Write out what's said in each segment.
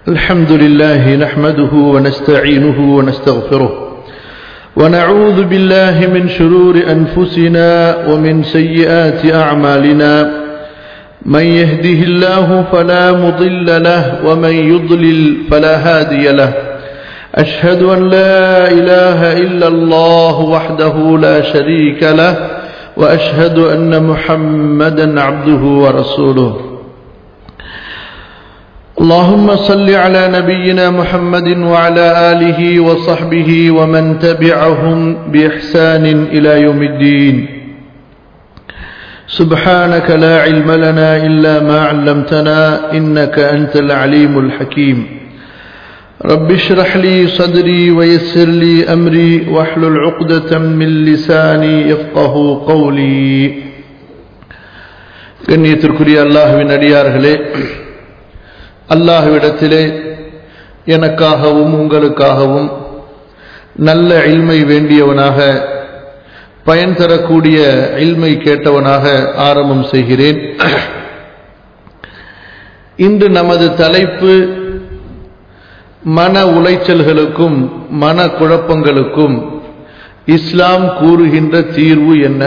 الحمد لله نحمده ونستعينه ونستغفره ونعوذ بالله من شرور أنفسنا ومن سيئات أعمالنا من يهده الله فلا مضل له ومن يضلل فلا هادي له أشهد أن لا إله إلا الله وحده لا شريك له وأشهد أن محمدا عبده ورسوله اللهم صل على نبينا محمد وعلى آله وصحبه ومن تبعهم بإحسان إلى يوم الدين سبحانك لا علم لنا إلا ما علمتنا إنك أنت العليم الحكيم رب اشرح لي صدري ويسر لي أمري واحلل عقدة من لساني يفقه قولي கண்ணியத்திற்குரிய அல்லாஹுவின் அடியார்களே அல்லாஹுவிடத்திலே எனக்காகவும் உங்களுக்காகவும் நல்ல இல்மை வேண்டியவனாக பயன் தரக்கூடிய இல்மை கேட்டவனாக ஆரம்பம் செய்கிறேன் இன்று நமது தலைப்பு மன உளைச்சல்களுக்கும் மன குழப்பங்களுக்கும் இஸ்லாம் கூறுகின்ற தீர்வு என்ன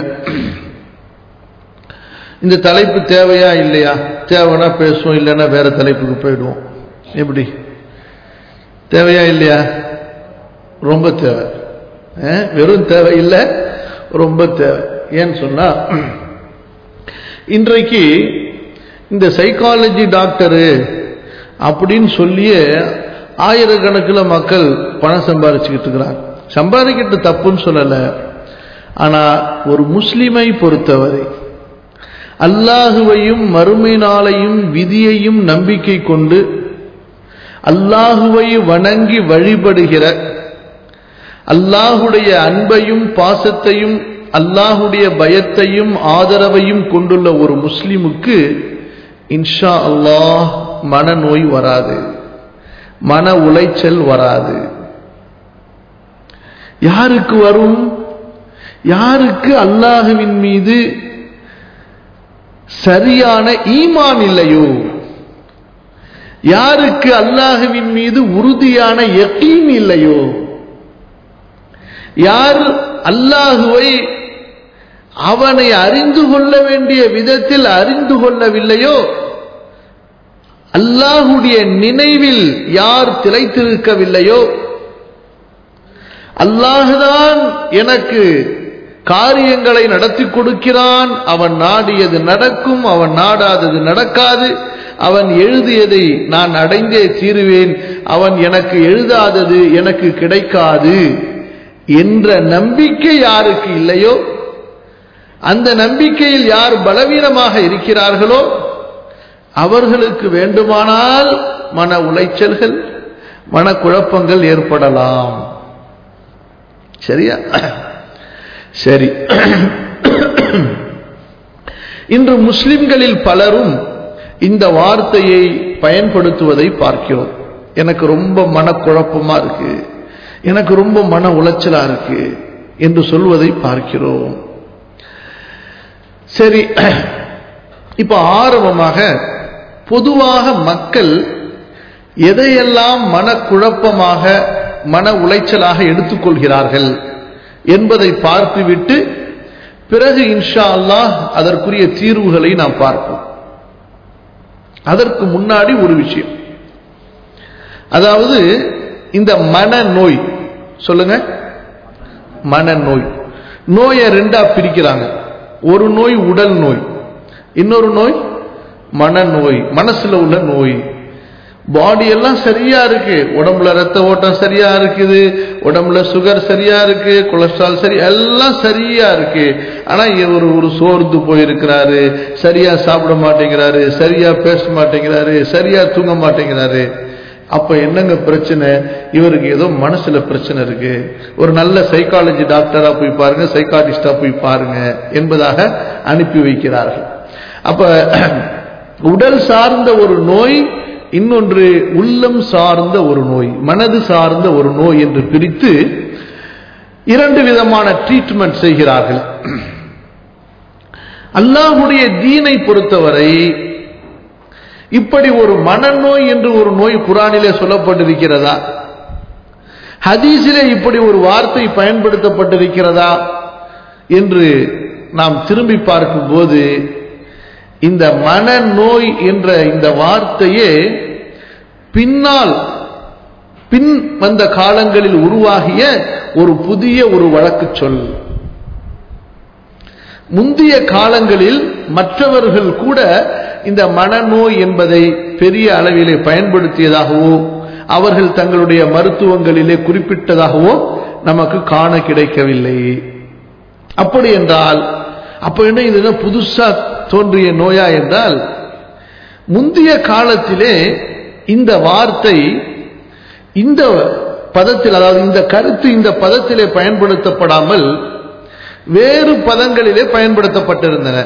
இந்த தலைப்பு தேவையா இல்லையா தேவைன்னா பேசுவோம் இல்லைன்னா வேற தலைப்புக்கு போயிடுவோம் எப்படி தேவையா இல்லையா ரொம்ப தேவை வெறும் தேவை இல்லை ரொம்ப தேவை ஏன்னு சொன்னா இன்றைக்கு இந்த சைக்காலஜி டாக்டரு அப்படின்னு சொல்லியே ஆயிரக்கணக்கில் மக்கள் பணம் சம்பாதிச்சுக்கிட்டு இருக்கிறாங்க சம்பாதிக்கிட்டு தப்புன்னு சொல்லலை ஆனா ஒரு முஸ்லிமை பொறுத்தவரை அல்லாஹுவையும் மறுமை நாளையும் விதியையும் நம்பிக்கை கொண்டு அல்லாஹுவை வணங்கி வழிபடுகிற அல்லாஹுடைய அன்பையும் பாசத்தையும் அல்லாஹுடைய பயத்தையும் ஆதரவையும் கொண்டுள்ள ஒரு முஸ்லிமுக்கு இன்ஷா அல்லாஹ் மனநோய் வராது மன உளைச்சல் வராது யாருக்கு வரும் யாருக்கு அல்லாஹுவின் மீது சரியான ஈமான் இல்லையோ யாருக்கு அல்லாஹுவின் மீது உறுதியான யக்கீன் இல்லையோ யார் அல்லாஹுவை அவனை அறிந்து கொள்ள வேண்டிய விதத்தில் அறிந்து கொள்ளவில்லையோ அல்லாஹுடைய நினைவில் யார் திளைத்திருக்கவில்லையோ அல்லாஹுதான் எனக்கு காரியங்களை நடத்தி கொடுக்கிறான் அவன் நாடியது நடக்கும் அவன் நாடாதது நடக்காது அவன் எழுதியதை நான் அடைந்தே தீருவேன் அவன் எனக்கு எழுதாதது எனக்கு கிடைக்காது என்ற நம்பிக்கை யாருக்கு இல்லையோ அந்த நம்பிக்கையில் யார் பலவீனமாக இருக்கிறார்களோ அவர்களுக்கு வேண்டுமானால் மன உளைச்சல்கள் மனக்குழப்பங்கள் ஏற்படலாம் சரியா சரி இன்று முஸ்லிம்களில் பலரும் இந்த வார்த்தையை பயன்படுத்துவதை பார்க்கிறோம் எனக்கு ரொம்ப மனக்குழப்பமா இருக்கு எனக்கு ரொம்ப மன உளைச்சலா இருக்கு என்று சொல்வதை பார்க்கிறோம் சரி இப்ப ஆரம்பமாக பொதுவாக மக்கள் எதையெல்லாம் மனக்குழப்பமாக மன உளைச்சலாக எடுத்துக்கொள்கிறார்கள் என்பதை பார்த்துவிட்டு பிறகு இன்ஷா அல்லாஹ் அதற்குரிய தீர்வுகளை நாம் பார்ப்போம் அதற்கு முன்னாடி ஒரு விஷயம் அதாவது இந்த மனநோய் சொல்லுங்க மனநோய் நோயை ரெண்டா பிரிக்கிறாங்க ஒரு நோய் உடல் நோய் இன்னொரு நோய் மனநோய் மனசுல உள்ள நோய் பாடி எல்லாம் சரியா இருக்கு உடம்புல ரத்த ஓட்டம் சரியா இருக்குது உடம்புல சுகர் சரியா இருக்கு கொலஸ்ட்ரால் சரி எல்லாம் சரியா இருக்கு ஆனா ஒரு ஒரு சோர்ந்து போயிருக்கிறாரு சரியா சாப்பிட மாட்டேங்கிறாரு சரியா பேச மாட்டேங்கிறாரு சரியா தூங்க மாட்டேங்கிறாரு அப்ப என்னங்க பிரச்சனை இவருக்கு ஏதோ மனசுல பிரச்சனை இருக்கு ஒரு நல்ல சைக்காலஜி டாக்டரா போய் பாருங்க சைக்காட்டிஸ்டா போய் பாருங்க என்பதாக அனுப்பி வைக்கிறார்கள் அப்ப உடல் சார்ந்த ஒரு நோய் இன்னொன்று உள்ளம் சார்ந்த ஒரு நோய் மனது சார்ந்த ஒரு நோய் என்று பிரித்து இரண்டு விதமான ட்ரீட்மெண்ட் செய்கிறார்கள் அல்லாஹுடைய தீனை பொறுத்தவரை இப்படி ஒரு மனநோய் என்று ஒரு நோய் குரானிலே சொல்லப்பட்டிருக்கிறதா ஹதீஸிலே இப்படி ஒரு வார்த்தை பயன்படுத்தப்பட்டிருக்கிறதா என்று நாம் திரும்பி பார்க்கும்போது இந்த மனநோய் என்ற இந்த வார்த்தையே பின்னால் பின் வந்த காலங்களில் உருவாகிய ஒரு புதிய ஒரு வழக்கு சொல் முந்தைய காலங்களில் மற்றவர்கள் கூட இந்த மனநோய் என்பதை பெரிய அளவிலே பயன்படுத்தியதாகவோ அவர்கள் தங்களுடைய மருத்துவங்களிலே குறிப்பிட்டதாகவோ நமக்கு காண கிடைக்கவில்லை அப்படி என்றால் அப்ப என்ன இது புதுசா தோன்றிய நோயா என்றால் முந்தைய காலத்திலே இந்த வார்த்தை இந்த பதத்தில் அதாவது இந்த கருத்து இந்த பதத்திலே பயன்படுத்தப்படாமல் வேறு பதங்களிலே பயன்படுத்தப்பட்டிருந்தன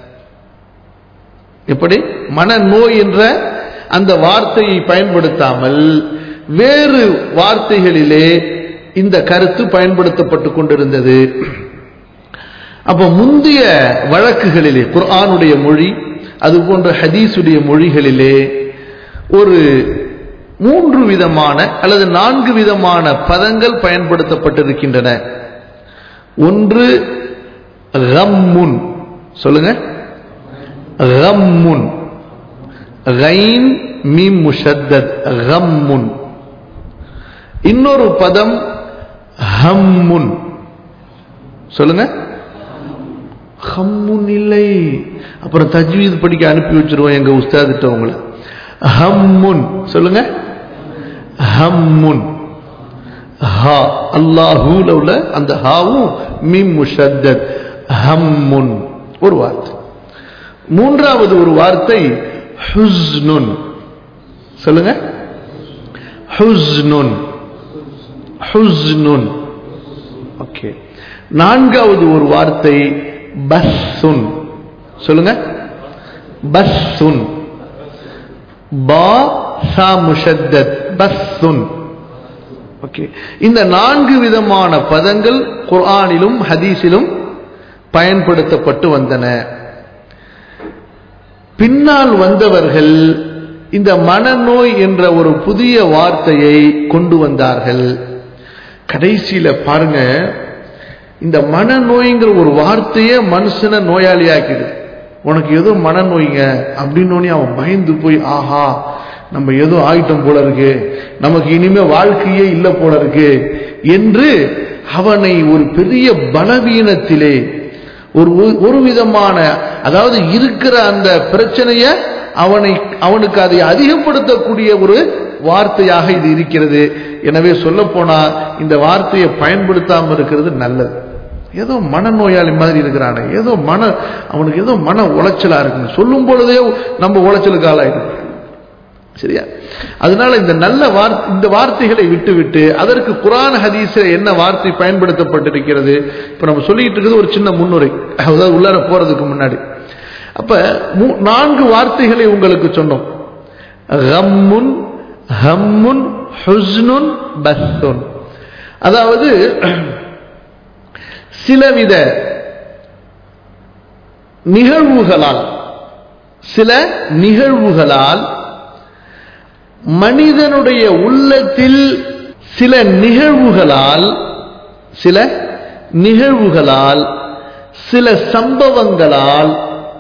எப்படி மனநோய் என்ற அந்த வார்த்தையை பயன்படுத்தாமல் வேறு வார்த்தைகளிலே இந்த கருத்து பயன்படுத்தப்பட்டு கொண்டிருந்தது அப்ப முந்தைய வழக்குகளிலே குர்ஆனுடைய மொழி அதுபோன்ற ஹதீஸுடைய மொழிகளிலே ஒரு மூன்று விதமான அல்லது நான்கு விதமான பதங்கள் பயன்படுத்தப்பட்டிருக்கின்றன ஒன்று ரம்முன் சொல்லுங்க ரம்முன் கைன் மீம் முஷத்தத் ரம்முன் இன்னொரு பதம் ஹம்முன் சொல்லுங்க ஹம்முன் இல்லை அப்புறம் தஜ்வீத் படிக்க அனுப்பி வச்சிருவோம் எங்க உஸ்தாதிட்ட உங்களை ஹம்முன் சொல்லுங்க ஹம்முன் ஹா அல்லாஹூல உள்ள அந்த ஹாவும் மிம் முஷத்தத் ஹம்முன் ஒரு வார்த்தை மூன்றாவது ஒரு வார்த்தை ஹுஸ்னுன் சொல்லுங்க ஹுஸ்னுன் ஹுஸ்னுன் ஓகே நான்காவது ஒரு வார்த்தை பஸ்ஸுன் சொல்லுங்க பஸ்ஸுன் பா சா முஷத்தத் பஸ்ஸுன் ஓகே இந்த நான்கு விதமான பதங்கள் குர்ஆனிலும் ஹதீஸிலும் பயன்படுத்தப்பட்டு வந்தன பின்னால் வந்தவர்கள் இந்த மனநோய் என்ற ஒரு புதிய வார்த்தையை கொண்டு வந்தார்கள் கடைசியில பாருங்க இந்த மனநோய்ங்கிற ஒரு வார்த்தையே மனுஷனை நோயாளியாக்கிடுது உனக்கு ஏதோ மனநோய்ங்க அப்படின்னு அவன் பயந்து போய் ஆஹா நம்ம ஏதோ ஆயிட்டம் போல இருக்கு நமக்கு இனிமே வாழ்க்கையே இல்லை போல இருக்கு என்று அவனை ஒரு பெரிய பலவீனத்திலே ஒரு ஒரு விதமான அதாவது இருக்கிற அந்த பிரச்சனைய அவனை அவனுக்கு அதை அதிகப்படுத்தக்கூடிய ஒரு வார்த்தையாக இது இருக்கிறது எனவே சொல்ல போனா இந்த வார்த்தையை பயன்படுத்தாம இருக்கிறது நல்லது ஏதோ மனநோயாளி மாதிரி இருக்கிறானே ஏதோ மன அவனுக்கு ஏதோ மன உளைச்சலா இருக்குங்க சொல்லும் பொழுதே நம்ம உளைச்சலுக்கு ஆளாயிடும் சரியா அதனால இந்த நல்ல வார்த்தை இந்த வார்த்தைகளை விட்டு விட்டு அதற்கு குரான் ஹதீஸ என்ன வார்த்தை பயன்படுத்தப்பட்டிருக்கிறது இப்ப நம்ம சொல்லிட்டு இருக்கிறது ஒரு சின்ன முன்னுரை அதாவது உள்ளார போறதுக்கு முன்னாடி அப்ப நான்கு வார்த்தைகளை உங்களுக்கு சொன்னோம் ஹம்முன் ஹம்முன் ஹுஸ்னுன் பஸ்ஸுன் அதாவது சிலவித நிகழ்வுகளால் சில நிகழ்வுகளால் மனிதனுடைய உள்ளத்தில் சில நிகழ்வுகளால் சில நிகழ்வுகளால் சில சம்பவங்களால்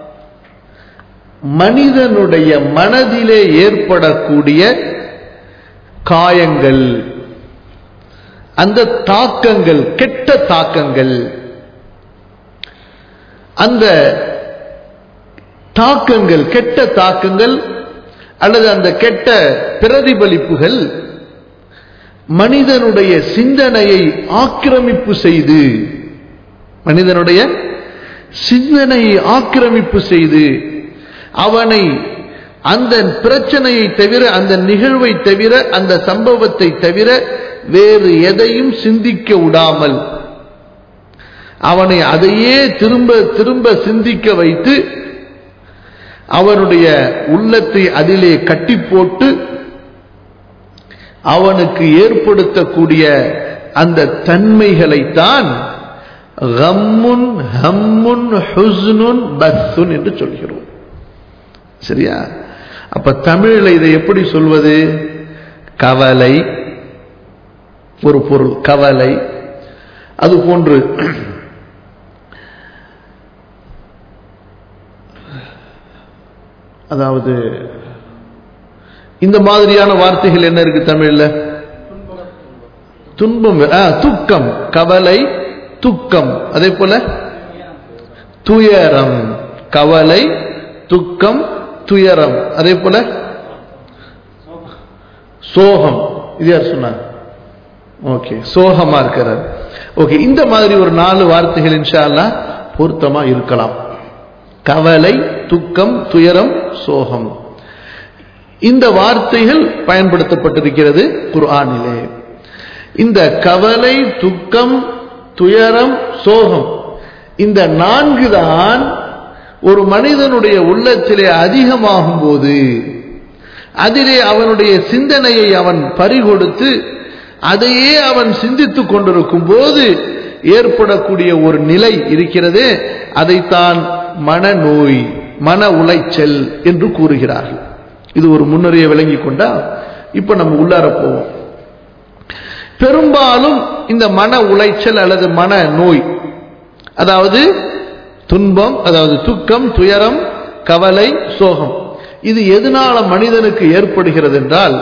மனிதனுடைய மனதிலே ஏற்படக்கூடிய காயங்கள் அந்த தாக்கங்கள் கெட்ட தாக்கங்கள் அந்த தாக்கங்கள் கெட்ட தாக்கங்கள் அல்லது அந்த கெட்ட பிரதிபலிப்புகள் மனிதனுடைய சிந்தனையை ஆக்கிரமிப்பு செய்து மனிதனுடைய சிந்தனையை ஆக்கிரமிப்பு செய்து அவனை அந்த பிரச்சனையை தவிர அந்த நிகழ்வை தவிர அந்த சம்பவத்தை தவிர வேறு எதையும் சிந்திக்க விடாமல் அவனை அதையே திரும்ப திரும்ப சிந்திக்க வைத்து அவனுடைய உள்ளத்தை அதிலே கட்டி போட்டு அவனுக்கு ஏற்படுத்தக்கூடிய அந்த தன்மைகளைத்தான் ஹம்முன் ஹம்முன் ஹுஸ்னுன் பஸ்ஸுன் என்று சொல்கிறோம் சரியா அப்ப தமிழில் இதை எப்படி சொல்வது கவலை ஒரு பொருள் கவலை அது போன்று அதாவது இந்த மாதிரியான வார்த்தைகள் என்ன இருக்கு தமிழ்ல துன்பம் ஆ, துக்கம் கவலை துக்கம் அதே போல துயரம் கவலை துக்கம் துயரம் அதே போல சோகம் இது யார் சொன்னார் ஓகே சோகமா இருக்கிறார் ஓகே இந்த மாதிரி ஒரு நாலு வார்த்தைகள் இன்ஷா அல்லாஹ் பொருத்தமா இருக்கலாம் கவலை துக்கம் துயரம் சோகம் இந்த வார்த்தைகள் பயன்படுத்தப்பட்டிருக்கிறது குர்ஆனிலே இந்த கவலை துக்கம் துயரம் சோகம் இந்த நான்கு தான் ஒரு மனிதனுடைய உள்ளத்திலே அதிகமாகும் போது அதிலே அவனுடைய சிந்தனையை அவன் பறிகொடுத்து அதையே அவன் சிந்தித்துக் கொண்டிருக்கும் போது ஏற்படக்கூடிய ஒரு நிலை இருக்கிறது அதைத்தான் மனநோய் மன உளைச்சல் என்று கூறுகிறார்கள் இது ஒரு முன்னறிய விளங்கி கொண்டா இப்ப நம்ம உள்ளார போவோம் பெரும்பாலும் இந்த மன உளைச்சல் அல்லது மன நோய் அதாவது துன்பம் அதாவது துக்கம் துயரம் கவலை சோகம் இது எதனால மனிதனுக்கு ஏற்படுகிறது என்றால்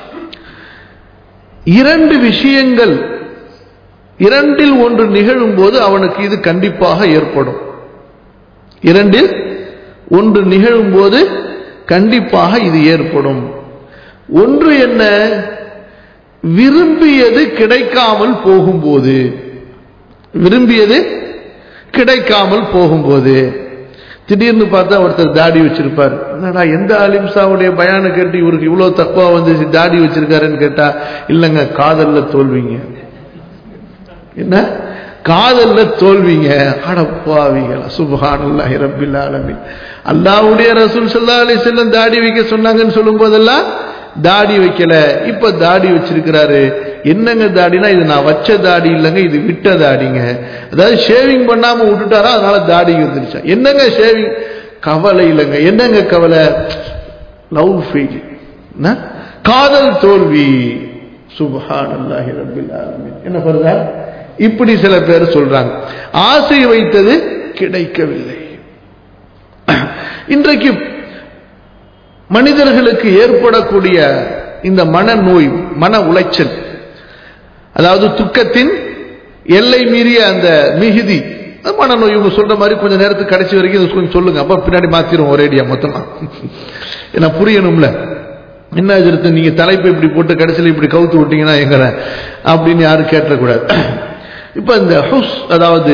இரண்டு விஷயங்கள் இரண்டில் ஒன்று நிகழும் போது அவனுக்கு இது கண்டிப்பாக ஏற்படும் இரண்டில் ஒன்று நிகழும் போது கண்டிப்பாக இது ஏற்படும் ஒன்று என்ன விரும்பியது கிடைக்காமல் போகும்போது விரும்பியது கிடைக்காமல் போகும்போது திடீர்னு பார்த்தா ஒருத்தர் தாடி வச்சிருப்பார் என்னடா எந்த அலிம்சாவுடைய பயானை கேட்டு இவருக்கு இவ்வளவு தப்பா வந்து தாடி வச்சிருக்காருன்னு கேட்டா இல்லைங்க காதல்ல தோல்விங்க என்ன காதல்ல தோல்விங்க அடப்பாவிகளா சுபஹானல்லாஹி ரப்பில் ஆலமீன் அல்லாஹ்வுடைய ரசூல் ஸல்லல்லாஹு அலைஹி வஸல்லம் தாடி வைக்க சொன்னாங்கன்னு சொல்லும் போதெல்லாம் தாடி வைக்கல இப்ப தாடி வச்சிருக்கிறாரு என்னங்க தாடினா இது நான் வச்ச தாடி இல்லைங்க இது விட்ட தாடிங்க அதாவது ஷேவிங் பண்ணாம விட்டுட்டாரா அதனால தாடி வந்துருச்சா என்னங்க ஷேவிங் கவலை இல்லைங்க என்னங்க கவலை லவ் ஃபெயில் காதல் தோல்வி சுபஹானல்லாஹி ரப்பில் ஆலமீன் என்ன பண்றா இப்படி சில பேர் சொல்றாங்க ஆசை வைத்தது கிடைக்கவில்லை இன்றைக்கு மனிதர்களுக்கு ஏற்படக்கூடிய இந்த மனநோய் மன உளைச்சல் அதாவது துக்கத்தின் எல்லை மீறிய அந்த மிகுதி அது மனநோய் இவங்க சொல்ற மாதிரி கொஞ்ச நேரத்துக்கு கடைசி வரைக்கும் இது கொஞ்சம் சொல்லுங்க அப்ப பின்னாடி மாத்திரும் ஒரேடியா மொத்தமா ஏன்னா புரியணும்ல என்ன எதிர்த்து நீங்க தலைப்பை இப்படி போட்டு கடைசியில் இப்படி கவுத்து விட்டீங்கன்னா எங்கட அப்படின்னு யாரும் கேட்டக்கூடாது இப்ப இந்த ஹுஸ் அதாவது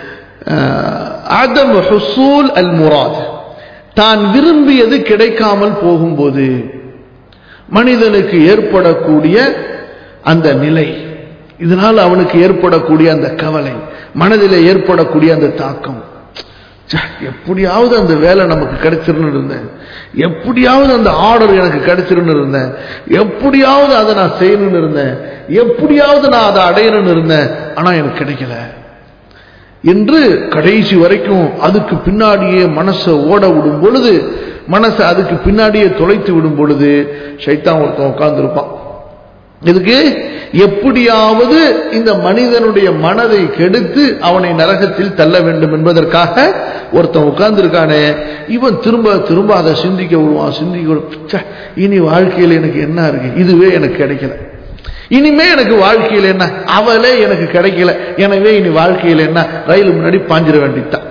ஆதம் ஹுசூல் அல் முராத் தான் விரும்பியது கிடைக்காமல் போகும்போது மனிதனுக்கு ஏற்படக்கூடிய அந்த நிலை இதனால் அவனுக்கு ஏற்படக்கூடிய அந்த கவலை மனதில் ஏற்படக்கூடிய அந்த தாக்கம் ச்சே, எப்படியாவது அந்த வேலை நமக்கு கிடைச்சிருன்னு இருந்தேன் எப்படியாவது அந்த ஆர்டர் எனக்கு கிடைச்சிருன்னு இருந்தேன் எப்படியாவது அதை நான் செய்யணும்னு இருந்தேன் எப்படியாவது நான் அதை அடையணும்னு இருந்தேன் ஆனா எனக்கு கிடைக்கல என்று கடைசி வரைக்கும் அதுக்கு பின்னாடியே மனசை ஓட விடும் பொழுது மனசை அதுக்கு பின்னாடியே தொலைத்து விடும் பொழுது சைத்தான் ஒருத்தன் உட்கார்ந்துருப்பான் இதுக்கு எப்படியாவது இந்த மனிதனுடைய மனதை கெடுத்து அவனை நரகத்தில் தள்ள வேண்டும் என்பதற்காக ஒருத்தன் உட்கார்ந்துருக்கானே இவன் திரும்ப திரும்ப அதை சிந்திக்க விடுவான் சிந்திக்க விடுவான். ச்சே, இனி வாழ்க்கையில் எனக்கு என்ன இருக்கு இதுவே எனக்கு கிடைக்கல இனிமே எனக்கு வாழ்க்கையில் என்ன அவளே எனக்கு கிடைக்கல எனவே இனி வாழ்க்கையில் என்ன ரயில் முன்னாடி பாஞ்சிட வேண்டித்தான்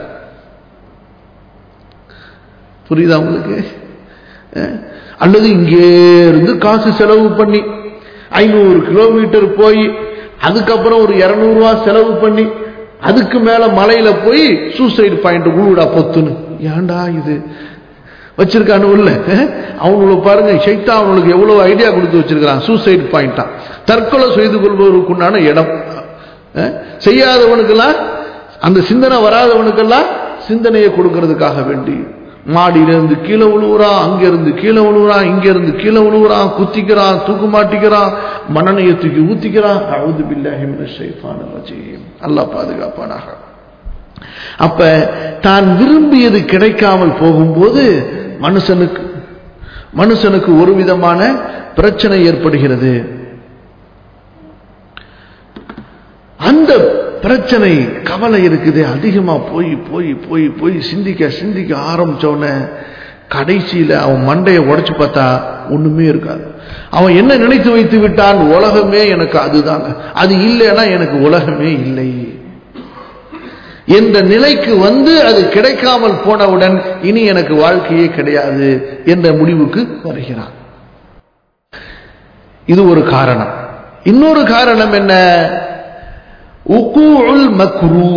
புரியுதா உங்களுக்கு அஹ், அல்லது இங்கே இருந்து காசு செலவு பண்ணி ஐநூறு கிலோமீட்டர் போய் அதுக்கப்புறம் ஒரு இருநூறுவா செலவு பண்ணி அதுக்கு மேல மலையில போய் சூசைடு பாயிண்ட் உழுவிடா பொத்துன்னு ஏன்டா இது வச்சிருக்கானு உள்ள அவங்கள பாருங்க ஷைத்தா அவங்களுக்கு எவ்வளவு ஐடியா கொடுத்து வச்சிருக்கான் சூசைடு பாயிண்டா தற்கொலை செய்து கொள்பவருக்குண்டான இடம் அஹ், செய்யாதவனுக்கெல்லாம் அந்த சிந்தனை வராதவனுக்கெல்லாம் சிந்தனையை கொடுக்கறதுக்காக வேண்டி மாடியில இருந்து கீழே விழுவுறான் அங்க இருந்து கீழே விழுவுறான் இங்க இருந்து கீழே விழுவுறான் குத்திக்கிறான் தூக்கு மாட்டிக்கிறான் மனநையை தூக்கி ஊத்திக்கிறான் அவுது பில்லாஹி மினஷ் ஷைத்தானிர் ரஜீம் அல்லாஹ் பாதுகாப்பானாக அப்ப தான் விரும்பியது கிடைக்காமல் போகும்போது மனுஷனுக்கு மனுஷனுக்கு ஒரு விதமான பிரச்சனை ஏற்படுகிறது அந்த பிரச்சனை கவலை இருக்குது அதிகமா போய் போய் போய் போய் சிந்திக்க சிந்திக்க ஆரம்பிச்சோடனே கடைசியில அவன் மண்டையை உடைச்சு பார்த்தா ஒண்ணுமே இருக்காது அவன் என்ன நினைத்து வைத்து விட்டான் உலகமே எனக்கு அதுதாங்க அது இல்லைன்னா எனக்கு உலகமே இல்லை என்ற நிலைக்கு வந்து அது கிடைக்காமல் போனவுடன் இனி எனக்கு வாழ்க்கையே கிடையாது என்ற முடிவுக்கு வருகிறான் இது ஒரு காரணம் இன்னொரு காரணம் என்ன உக்கூல் மக்ரூ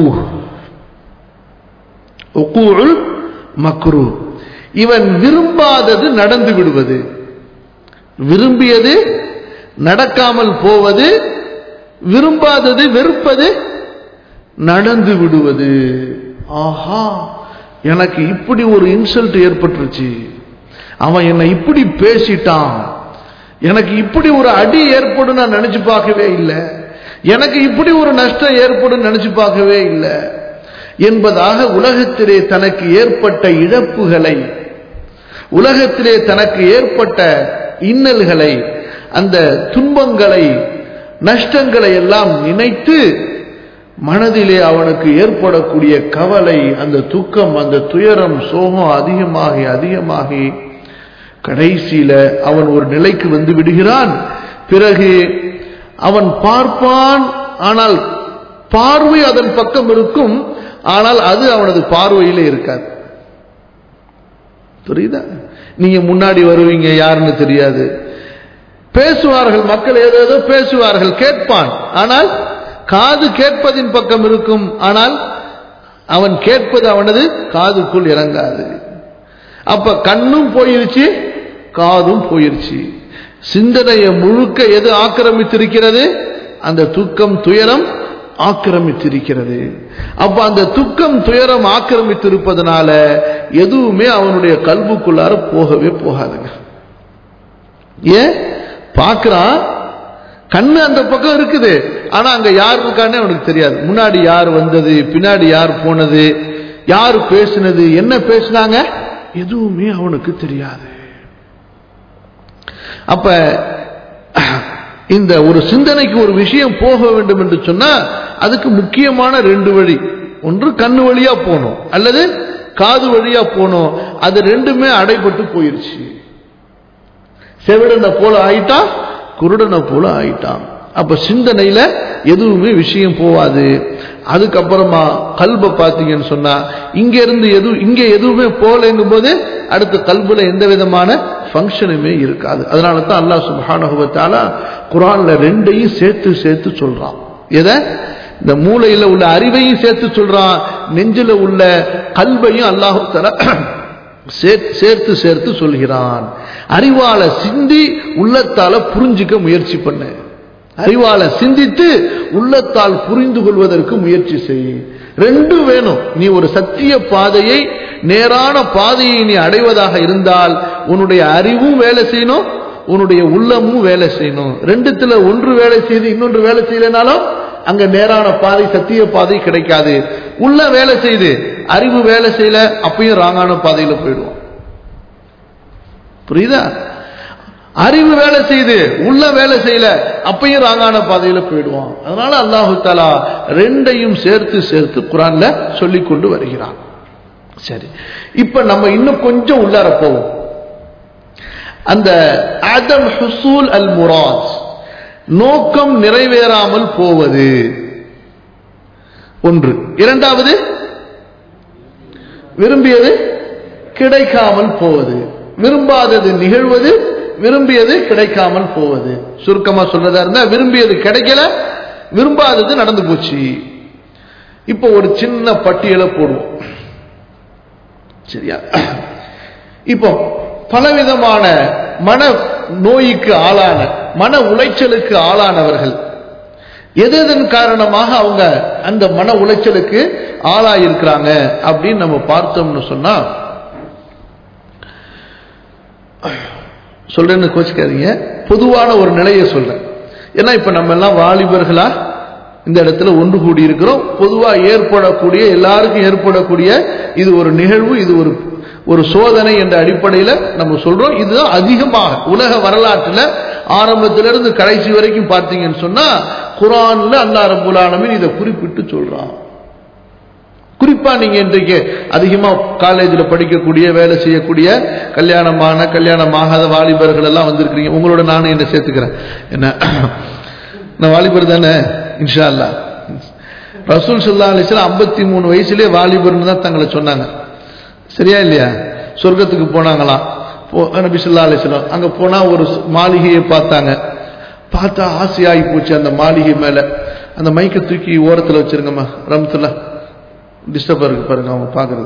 உக்கூல் மக்ரூ இவன் விரும்பாதது நடந்து விடுவது விரும்பியது நடக்காமல் போவது விரும்பாதது வெறுப்பது நடந்து விடுவது ஆஹா எனக்கு இப்படி ஒரு இன்சல்ட் ஏற்பட்டுருச்சு அவன் என்னை இப்படி பேசிட்டான் எனக்கு இப்படி ஒரு அடி ஏற்படும் நான் நினைச்சு பார்க்கவே இல்லை எனக்கு இப்படி ஒரு நஷ்டம் ஏற்படும் நினைச்சு பார்க்கவே இல்லை என்பதாக உலகத்திலே தனக்கு ஏற்பட்ட இழப்புகளை உலகத்திலே தனக்கு ஏற்பட்ட இன்னல்களை அந்த துன்பங்களை நஷ்டங்களை எல்லாம் நினைத்து மனதிலே அவனுக்கு ஏற்படக்கூடிய கவலை அந்த துக்கம் அந்த துயரம் சோகம் அதிகமாகி அதிகமாகி கடைசியில அவன் ஒரு நிலைக்கு வந்து விடுகிறான் பிறகு அவன் பார்ப்பான் ஆனால் பார்வை அதன் பக்கம் இருக்கும் ஆனால் அது அவனது பார்வையில இருக்காது புரியுதா நீங்க முன்னாடி வருவீங்க யாருன்னு தெரியாது பேசுவார்கள் மக்கள் ஏதேதோ பேசுவார்கள் கேட்பான் ஆனால் காது கேட்பதின் பக்கம் இருக்கும் ஆனால் அவன் கேட்பது அவனது காதுக்குள் இறங்காது அப்ப கண்ணும் போயிருச்சு காதும் போயிருச்சு சிந்தனையை முழுக்க எது ஆக்கிரமித்திருக்கிறது அந்த துக்கம் துயரம் ஆக்கிரமித்திருக்கிறது அப்ப அந்த துக்கம் துயரம் ஆக்கிரமித்திருப்பதனால எதுவுமே அவனுடைய கல்புக்குள்ளார போகவே போகாதுங்க ஏன் பார்க்கிறான் கண்ணு அந்த பக்கம் இருக்குது ஆனா அங்க யார் இருக்கானே அவனுக்கு தெரியாது முன்னாடி யார் வந்தது பின்னாடி யார் போனது யார் பேசினது என்ன பேசினாங்க எதுவுமே அவனுக்கு தெரியாது அப்ப இந்த ஒரு சிந்தனைக்கு ஒரு விஷயம் போக வேண்டும் என்று சொன்னா அதுக்கு முக்கியமான ரெண்டு வழி ஒன்று கண்ணு வழியா போகணும் அல்லது காது வழியா போகணும் அது ரெண்டுமே அடைபட்டு போயிருச்சு செவிடனை போல ஆயிட்டான் குருடனை போல ஆயிட்டான் அப்ப சிந்தனையில எதுவுமே விஷயம் போவாது அதுக்கப்புறமா கல்பை பார்த்தீங்கன்னு சொன்னா இங்க இருந்து எது இங்க எதுவுமே போகலைங்கும் போது அடுத்த கல்புல எந்த விதமான ஃபங்க்ஷனுமே இருக்காது அதனால தான் அல்லாஹ் சுபஹானஹுவத்தால குரான்ல ரெண்டையும் சேர்த்து சேர்த்து சொல்றான் எதை இந்த மூளையில உள்ள அறிவையும் சேர்த்து சொல்றான் நெஞ்சில உள்ள கல்வையும் அல்லாஹு தலா சேர்த்து சேர்த்து சொல்கிறான் அறிவால சிந்தி உள்ளத்தால புரிஞ்சுக்க முயற்சி பண்ண அறிவால சிந்தித்து உள்ளத்தால் புரிந்து கொள்வதற்கு முயற்சி செய் ரெண்டும் வேணும் நீ ஒரு சத்திய பாதையை நேரான பாதையை நீ அடைவதாக இருந்தால் உன்னுடைய அறிவும் வேலை செய்யணும் உன்னுடைய உள்ளமும் வேலை செய்யணும் ரெண்டுத்துல ஒன்று வேலை செய்து இன்னொன்று வேலை செய்யலனாலும் அங்க நேரான பாதை சத்திய பாதை கிடைக்காது உள்ள வேலை செய்து அறிவு வேலை செய்யல அப்பயும் ராங்கான பாதையில போயிடுவோம் புரியுதா அறிவு வேலை செய்து உள்ள வேலை செய்யல அப்பயும் ராங்கான பாதையில போயிடுவான் அதனால அல்லாஹு தாலா ரெண்டையும் சேர்த்து சேர்த்து குரான்ல சொல்லி கொண்டு வருகிறான் சரி இப்ப நம்ம இன்னும் கொஞ்சம் உள்ளார போவோம் அந்த அதம் ஹுசூல் அல் முராத் நோக்கம் நிறைவேறாமல் போவது ஒன்று இரண்டாவது விரும்பியது கிடைக்காமல் போவது விரும்பாதது நிகழ்வது விரும்பியது கிடைக்காமல் போவது சுருக்கமா சொல்றதா இருந்தா விரும்பியது கிடைக்கல விரும்பாதது நடந்து போச்சு இப்போ ஒரு சின்ன பட்டியலை போடுவோம் சரியா இப்போ பலவிதமான மன நோய்க்கு ஆளான மன உளைச்சலுக்கு ஆளானவர்கள் எதன் காரணமாக அவங்க அந்த மன உளைச்சலுக்கு ஆளாயிருக்கிறாங்க அப்படின்னு நம்ம பார்த்தோம்னு சொன்னா சொல்றேன்னு கோச்சிக்காதீங்க பொதுவான ஒரு நிலையை சொல்றேன் ஏன்னா இப்ப நம்ம எல்லாம் வாலிபர்களா இந்த இடத்துல ஒன்று கூடி இருக்கிறோம் பொதுவா ஏற்படக்கூடிய எல்லாருக்கும் ஏற்படக்கூடிய இது ஒரு நிகழ்வு இது ஒரு ஒரு சோதனை என்ற அடிப்படையில் நம்ம சொல்றோம் இதுதான் அதிகமாக உலக வரலாற்றில் ஆரம்பத்திலிருந்து கடைசி வரைக்கும் பார்த்தீங்கன்னு சொன்னா குரான்ல அல்லா ரபுல் ஆலமீன் இதை குறிப்பிட்டு சொல்றான் குறிப்பா நீங்க இன்றைக்கு அதிகமா காலேஜில் படிக்கக்கூடிய வேலை செய்யக்கூடிய கல்யாணமான கல்யாணமாகாத வாலிபர்கள் எல்லாம் வந்திருக்கிறீங்க உங்களோட நானும் என்ன சேர்த்துக்கிறேன் என்ன நான் வாலிபர் தானே இன்ஷா அல்லா ரசூல் சல்லா அலிஸ்லாம் ஐம்பத்தி மூணு வயசுலேயே வாலிபர்னு தான் தங்களை சொன்னாங்க சரியா இல்லையா சொர்க்கத்துக்கு போனாங்களாம் நபி சொல்லா அலிஸ்லாம் அங்க போனா ஒரு மாளிகையை பார்த்தாங்க பார்த்தா ஆசையாகி போச்சு அந்த மாளிகை மேல அந்த மைக்கை தூக்கி ஓரத்தில் வச்சிருங்கம்மா ரம்துல்லா டிஸ்டர்பா இருக்கு பாருங்க அவங்க பாக்குறது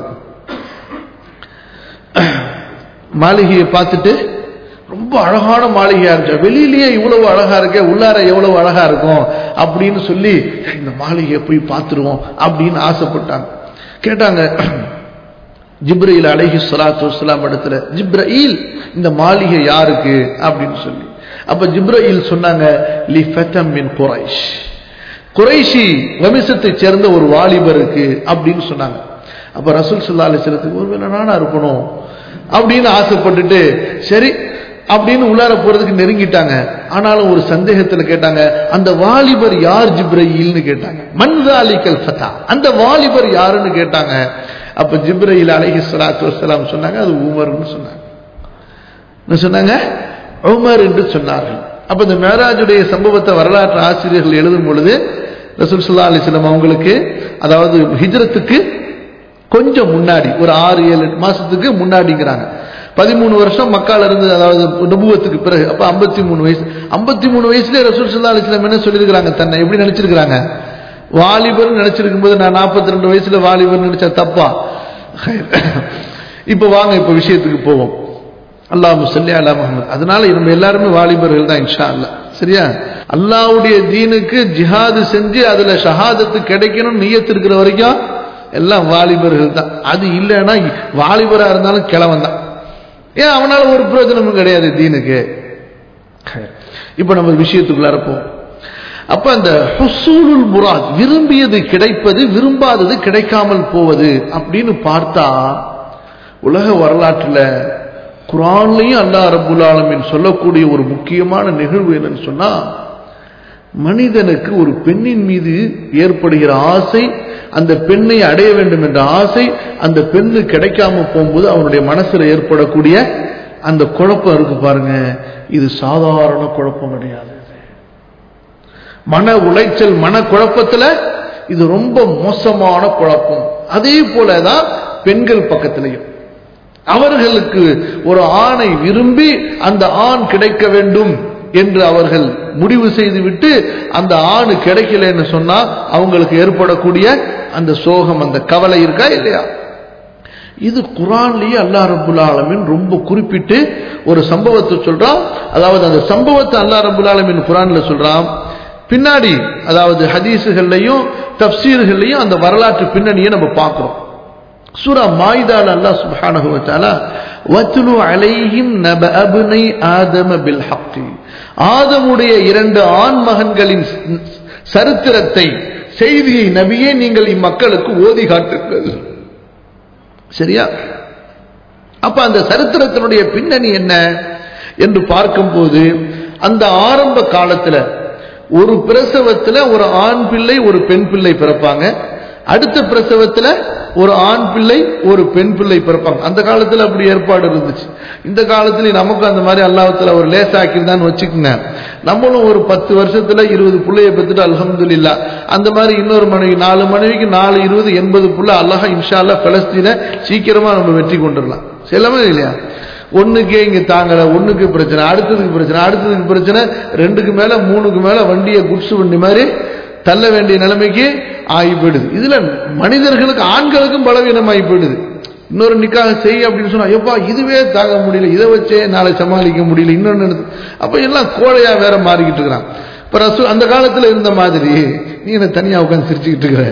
மாளிகையை பார்த்துட்டு ரொம்ப அழகான மாளிகையா இருந்துச்சு வெளியிலேயே இவ்வளவு அழகா இருக்க உள்ளார எவ்வளவு அழகா இருக்கும் அப்படின்னு சொல்லி இந்த மாளிகையை போய் பார்த்துருவோம் அப்படின்னு ஆசைப்பட்டாங்க கேட்டாங்க ஜிப்ரயில் அழகி சலாத்து வலாம் இடத்துல ஜிப்ரயில் இந்த மாளிகை யாருக்கு அப்படின்னு சொல்லி அப்ப ஜிப்ரயில் சொன்னாங்க லி ஃபெத்தம் மின் குரைஷ் குறைஷி வம்சத்தை சேர்ந்த ஒரு வாலிபருக்கு அப்படின்னு சொன்னாங்க அப்ப ரசூல் சுல்லா அலிஸ்லத்துக்கு ஒருவேளை நானா இருக்கணும் அப்படின்னு ஆசைப்பட்டுட்டு சரி அப்படின்னு உள்ளார போறதுக்கு நெருங்கிட்டாங்க ஆனாலும் ஒரு சந்தேகத்துல கேட்டாங்க அந்த வாலிபர் யார் ஜிப்ரயில்னு கேட்டாங்க மன்சாலிக்கல் ஃபதா அந்த வாலிபர் யாருன்னு கேட்டாங்க அப்ப ஜிப்ரயில் அலஹி சலாத்து வசலாம் சொன்னாங்க அது உமர்னு சொன்னாங்க என்ன சொன்னாங்க உமர் என்று சொன்னார்கள் அப்ப இந்த மேராஜுடைய சம்பவத்தை வரலாற்று ஆசிரியர்கள் எழுதும் பொழுது ரசூல் சுல்லா அலிஸ்லாம் அவங்களுக்கு அதாவது ஹிஜ்ரத்துக்கு கொஞ்சம் முன்னாடி ஒரு ஆறு ஏழு மாசத்துக்கு முன்னாடிங்கிறாங்க பதிமூணு வருஷம் மக்கால இருந்து அதாவது நுபுவத்துக்கு பிறகு அப்ப ஐம்பத்தி மூணு வயசு ஐம்பத்தி மூணு வயசுல ரசூல் சுல்லா அலிஸ்லாம் என்ன சொல்லியிருக்கிறாங்க தன்னை எப்படி நினைச்சிருக்கிறாங்க வாலிபர் நினைச்சிருக்கும் போது நான் நாற்பத்தி ரெண்டு வயசுல வாலிபர் நினைச்சா தப்பா இப்ப வாங்க இப்ப விஷயத்துக்கு போவோம் அல்லாஹ் சொல்லி அல்லா முகமது அதனால நம்ம எல்லாருமே வாலிபர்கள் தான் இன்ஷா அல்லா சரியா அல்லாவுடைய தீனுக்கு ஜிஹாது செஞ்சு அதுல ஷஹாதத்து கிடைக்கணும் நீயத்து இருக்கிற வரைக்கும் எல்லாம் வாலிபர்கள் தான் அது இல்லைன்னா வாலிபரா இருந்தாலும் கிழவன் தான் ஏன் அவனால ஒரு பிரயோஜனமும் கிடையாது தீனுக்கு இப்ப நம்ம விஷயத்துக்குள்ளார போவோம் அப்ப அந்த ஹுசூலுல் முராத் விரும்பியது கிடைப்பது விரும்பாதது கிடைக்காமல் போவது அப்படின்னு பார்த்தா உலக வரலாற்றுல குரான்லையும் அல்லா ரபுல் ஆலமின் சொல்லக்கூடிய ஒரு முக்கியமான நிகழ்வு என்னன்னு சொன்னா மனிதனுக்கு ஒரு பெண்ணின் மீது ஏற்படுகிற ஆசை அந்த பெண்ணை அடைய வேண்டும் என்ற ஆசை அந்த பெண்ணு கிடைக்காம போகும்போது அவனுடைய மனசுல ஏற்படக்கூடிய அந்த குழப்பம் இருக்கு பாருங்க இது சாதாரண குழப்பம் கிடையாது மன உளைச்சல் மன குழப்பத்துல இது ரொம்ப மோசமான குழப்பம் அதே போலதான் பெண்கள் பக்கத்திலையும் அவர்களுக்கு ஒரு ஆணை விரும்பி அந்த ஆண் கிடைக்க வேண்டும் என்று அவர்கள் முடிவு செய்துவிட்டு அந்த ஆண் கிடைக்கலன்னு சொன்னா அவங்களுக்கு ஏற்படக்கூடிய அந்த சோகம் அந்த கவலை இருக்கா இல்லையா இது குரான்லயே அல்லா ரபுல் ஆலமின் ரொம்ப குறிப்பிட்டு ஒரு சம்பவத்தை சொல்றான் அதாவது அந்த சம்பவத்தை அல்லா ரபுல் ஆலமின் குரான்ல சொல்றான் பின்னாடி அதாவது ஹதீஸுகள்லையும் தப்சீர்கள்லையும் அந்த வரலாற்று பின்னணியை நம்ம பார்க்கிறோம் சூரா மாய்தால் அல்லாஹ் சுப்ஹானஹு வ தஆலா வத்லு அலைஹிம் நப அப்னை ஆதம பில் ஹக்கி ஆதமுடைய இரண்டு ஆண் மகன்களின் சரித்திரத்தை செய்தியை நபியே நீங்கள் இம்மக்களுக்கு ஓதி காட்டுங்கள் சரியா அப்ப அந்த சரித்திரத்தினுடைய பின்னணி என்ன என்று பார்க்கும்போது அந்த ஆரம்ப காலத்துல ஒரு பிரசவத்துல ஒரு ஆண் பிள்ளை ஒரு பெண் பிள்ளை பிறப்பாங்க அடுத்த பிரசவத்துல ஒரு ஆண் பிள்ளை ஒரு பெண் பிள்ளை பிறப்பாங்க அந்த காலத்துல அப்படி ஏற்பாடு இருந்துச்சு இந்த காலத்துல நமக்கு அந்த மாதிரி அல்லாஹத்துல ஒரு லேசாக்கிருந்தான்னு வச்சுக்கோங்க நம்மளும் ஒரு பத்து வருஷத்துல இருபது பிள்ளைய பெற்றுட்டு அல்ஹம்துலில்லா அந்த மாதிரி இன்னொரு மனைவி நாலு மனைவிக்கு நாலு இருபது எண்பது புள்ள அல்லாஹ் இன்ஷா அல்லா பலஸ்தீன சீக்கிரமா நம்ம வெற்றி கொண்டுடலாம் செல்லமே இல்லையா ஒண்ணுக்கே இங்க தாங்கல ஒண்ணுக்கு பிரச்சனை அடுத்ததுக்கு பிரச்சனை அடுத்ததுக்கு பிரச்சனை ரெண்டுக்கு மேல மூணுக்கு மேல வண்டியை குட்ஸ் வண்டி மாதிரி தள்ள வேண்டிய நிலைமைக்கு ஆகி போயிடுது இதுல மனிதர்களுக்கு ஆண்களுக்கும் பலவீனம் ஆகி போயிடுது இன்னொரு நிக்காக செய் அப்படின்னு சொன்னா எப்பா இதுவே தாங்க முடியல இதை வச்சே நாளை சமாளிக்க முடியல இன்னொன்னு அப்ப எல்லாம் கோழையா வேற மாறிக்கிட்டு இருக்கிறான் இப்ப ரசூ அந்த காலத்துல இருந்த மாதிரி நீ என்ன தனியா உட்காந்து சிரிச்சுக்கிட்டு இருக்கிற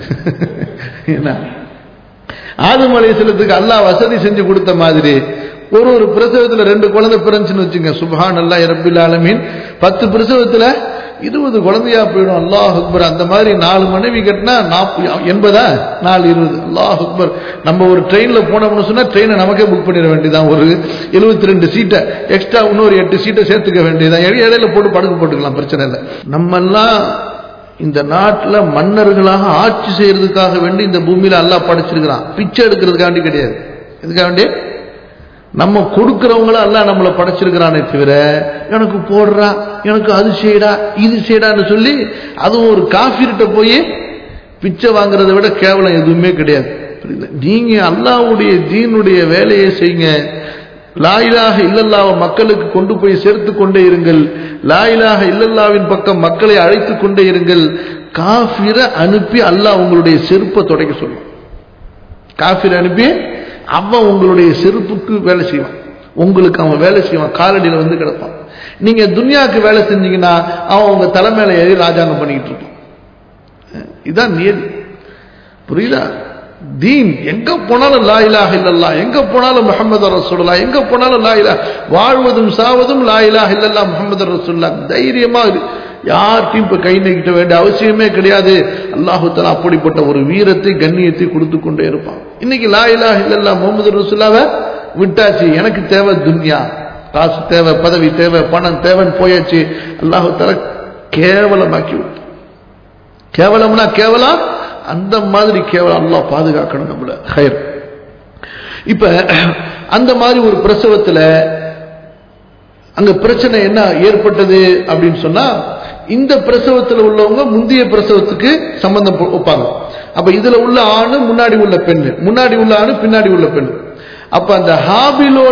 என்ன ஆதம் அலைசலத்துக்கு அல்லாஹ் வசதி செஞ்சு கொடுத்த மாதிரி ஒரு ஒரு பிரசவத்துல ரெண்டு குழந்தை பிறந்துச்சுன்னு வச்சுங்க சுபஹான் அல்லா ரபில் ஆலமீன் பத்து பிரசவத்துல இருபது குழந்தையா போயிடும் அல்லாஹ் அக்பர் அந்த மாதிரி நாலு மனைவி கட்டினா நாற்பது எண்பதா நாலு இருபது அல்லாஹ் அக்பர் நம்ம ஒரு ட்ரெயின்ல போனோம்னு சொன்னா ட்ரெயினை நமக்கே புக் பண்ணிட வேண்டியதான் ஒரு எழுபத்தி ரெண்டு சீட்டை எக்ஸ்ட்ரா இன்னொரு எட்டு சீட்டை சேர்த்துக்க வேண்டியதான் இடையில இடையில போட்டு படுக்க போட்டுக்கலாம் பிரச்சனை இல்லை நம்ம எல்லாம் இந்த நாட்டில் மன்னர்களாக ஆட்சி செய்யறதுக்காக வேண்டி இந்த பூமியில அல்லாஹ் படைச்சிருக்கிறான் பிச்சை எடுக்கிறதுக்காண்டி கிடையாது எதுக்காக வேண்டி நம்ம கொடுக்கிறவங்கள அல்ல நம்மளை படைச்சிருக்கிறானே தவிர எனக்கு போடுறா எனக்கு அது செய்யடா இது செய்யடான்னு சொல்லி அதுவும் ஒரு காஃபிர்கிட்ட போய் பிச்சை வாங்குறதை விட கேவலம் எதுவுமே கிடையாது புரியுது நீங்க அல்லாவுடைய தீனுடைய வேலையை செய்யுங்க லாயிலாக இல்லல்லாவை மக்களுக்கு கொண்டு போய் சேர்த்து கொண்டே இருங்கள் லாயிலாக இல்லல்லாவின் பக்கம் மக்களை அழைத்து கொண்டே இருங்கள் காஃபிரை அனுப்பி அல்லாஹ் உங்களுடைய செருப்பை தொடக்க சொல்லும் காஃபிரை அனுப்பி அவன் உங்களுடைய செருப்புக்கு வேலை செய்வான் உங்களுக்கு அவன் வேலை செய்வான் காலடியில் வந்து கிடப்பான் நீங்க துன்யாவுக்கு வேலை செஞ்சீங்கன்னா அவன் உங்க தலைமையில ஏறி ராஜாங்கம் பண்ணிக்கிட்டு இருப்பான் இதான் நியதி புரியுதா தீன் எங்க போனாலும் லா இலாஹ இல்லல்லா எங்க போனாலும் முகமது ரசூல்லா எங்க போனாலும் லா இலா வாழ்வதும் சாவதும் லா இலாஹ இல்லல்லா முகமது ரசூல்லா தைரியமா இரு. யார்கிட்டையும் இப்ப கை நீக்கிட்ட வேண்டிய அவசியமே கிடையாது அல்லாஹு தலா அப்படிப்பட்ட ஒரு வீரத்தை கண்ணியத்தை கொடுத்து கொண்டே இருப்பான் இன்னைக்கு லா இலாஹ இல்லல்லா முகமது ரசூல்லாவை விட்டாச்சு எனக்கு தேவை துன்யா காசு தேவை பதவி தேவை பணம் தேவைன்னு போயாச்சு அல்லாஹு தலா கேவலமாக்கி விட்டு கேவலம்னா கேவலம் அந்த மாதிரி கேவலம் அல்லாஹ் பாதுகாக்கணும் நம்மள ஹயர் இப்ப அந்த மாதிரி ஒரு பிரசவத்துல அங்க பிரச்சனை என்ன ஏற்பட்டது அப்படின்னு சொன்னா இந்த பிரசவத்துல உள்ளவங்க முந்தைய பிரசவத்துக்கு சம்பந்தம் போ- வைப்பாங்க அப்ப இதுல உள்ள ஆணு முன்னாடி உள்ள பெண்ணு முன்னாடி உள்ள ஆணு பின்னாடி உள்ள பெண் அப்ப அந்த ஹாபிலோட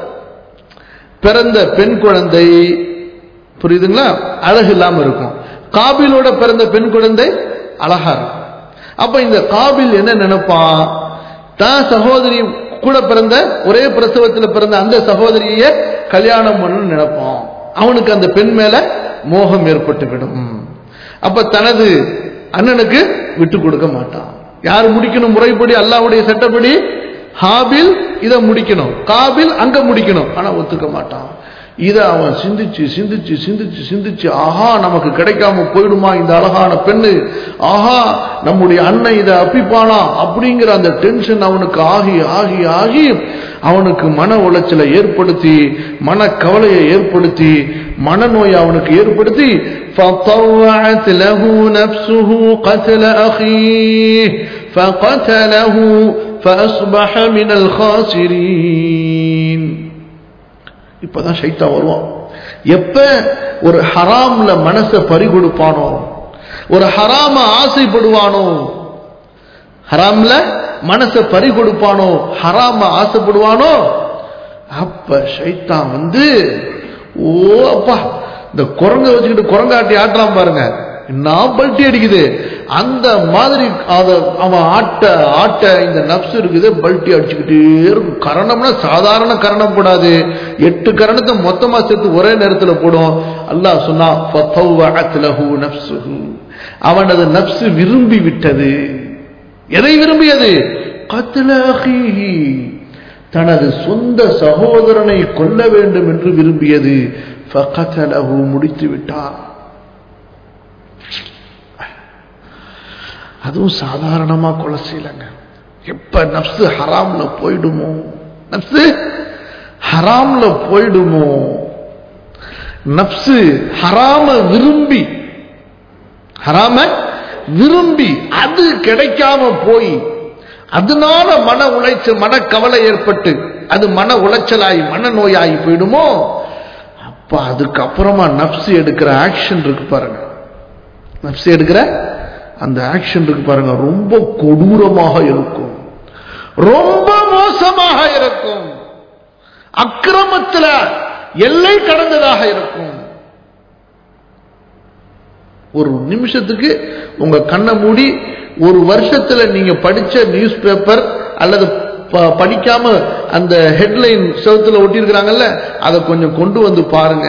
பிறந்த பெண் குழந்தை புரியுதுங்களா அழகு இல்லாம இருக்கும் காபிலோட பிறந்த பெண் குழந்தை அழகா இருக்கும் அப்ப இந்த காபில் என்ன நினைப்பான் தான் சகோதரி கூட பிறந்த ஒரே பிரசவத்துல பிறந்த அந்த சகோதரியை கல்யாணம் பண்ணணும்னு நினைப்பான் அவனுக்கு அந்த பெண் மேல மோகம் ஏற்பட்டு விடும் அப்ப தனது அண்ணனுக்கு விட்டு கொடுக்க மாட்டான் யார் முடிக்கணும் முறைப்படி அல்லாவுடைய சட்டப்படி ஹாபில் இதை முடிக்கணும் காபில் அங்க முடிக்கணும் ஆனா ஒத்துக்க மாட்டான் இதை அவன் சிந்திச்சு சிந்திச்சு சிந்திச்சு சிந்திச்சு ஆஹா நமக்கு கிடைக்காம போயிடுமா இந்த அழகான பெண்ணு ஆஹா நம்முடைய அண்ணன் இதை அப்பிப்பானா அப்படிங்கிற அந்த டென்ஷன் அவனுக்கு ஆகி ஆகி ஆகி அவனுக்கு மன உளைச்சலை ஏற்படுத்தி மன கவலையை ஏற்படுத்தி மனநோயை அவனுக்கு ஏற்படுத்தி فطوعت له نفسه قتل أخيه فقتله فأصبح من الخاسرين இப்பதான் ஷைத்தா வருவான் எப்ப ஒரு ஹராம்ல மனசை பறி கொடுப்பானோ ஒரு ஹராம ஆசைப்படுவானோ ஹராம்ல மனசை பறி கொடுப்பானோ ஹராம ஆசைப்படுவானோ அப்ப ஷைத்தான் வந்து ஓ அப்பா இந்த குரங்க வச்சுக்கிட்டு குரங்காட்டி ஆட்டுறான் பாருங்க நான் பல்ட்டி அடிக்குது அந்த மாதிரி அத அவன் ஆட்ட ஆட்ட இந்த நப்சு இருக்குது பல்ட்டி அடிச்சுக்கிட்டே இருக்கும் கரணம்னா சாதாரண கரணம் போடாது எட்டு கரணத்தை மொத்தமா சேர்த்து ஒரே நேரத்துல போடும் அல்லாஹ் சொன்னா "ஃபத்தவ்வஅத் லஹு நஃப்ஸுஹு." அவனது நப்சு விரும்பி விட்டது எதை விரும்பியது கத்ல அஹீஹி. தனது சொந்த சகோதரனை கொல்ல வேண்டும் என்று விரும்பியது ஃபகதலஹு முடித்து விட்டார் அதுவும் சாதாரணமா கொலை செய்யலங்க எப்ப நப்சு ஹராம்ல போயிடுமோ நப்சு ஹராம்ல போயிடுமோ நப்சு ஹராம விரும்பி ஹராம விரும்பி அது கிடைக்காம போய் அதனால மன உளைச்சல் மனக்கவலை ஏற்பட்டு அது மன உளைச்சலாகி மனநோயாகி போயிடுமோ அப்ப அதுக்கப்புறமா நப்சு எடுக்கிற ஆக்ஷன் இருக்கு பாருங்க நப்சு எடுக்கிற அந்த ஆக்ஷன் இருக்கு பாருங்க ரொம்ப கொடூரமாக இருக்கும் ரொம்ப மோசமாக இருக்கும் அக்கிரமத்துல எல்லை கடந்ததாக இருக்கும் ஒரு நிமிஷத்துக்கு உங்க கண்ணை மூடி ஒரு வருஷத்துல நீங்க படிச்ச நியூஸ் பேப்பர் அல்லது ப- படிக்காம அந்த ஹெட்லைன் செவத்துல ஒட்டியிருக்கிறாங்கல்ல அதை கொஞ்சம் கொண்டு வந்து பாருங்க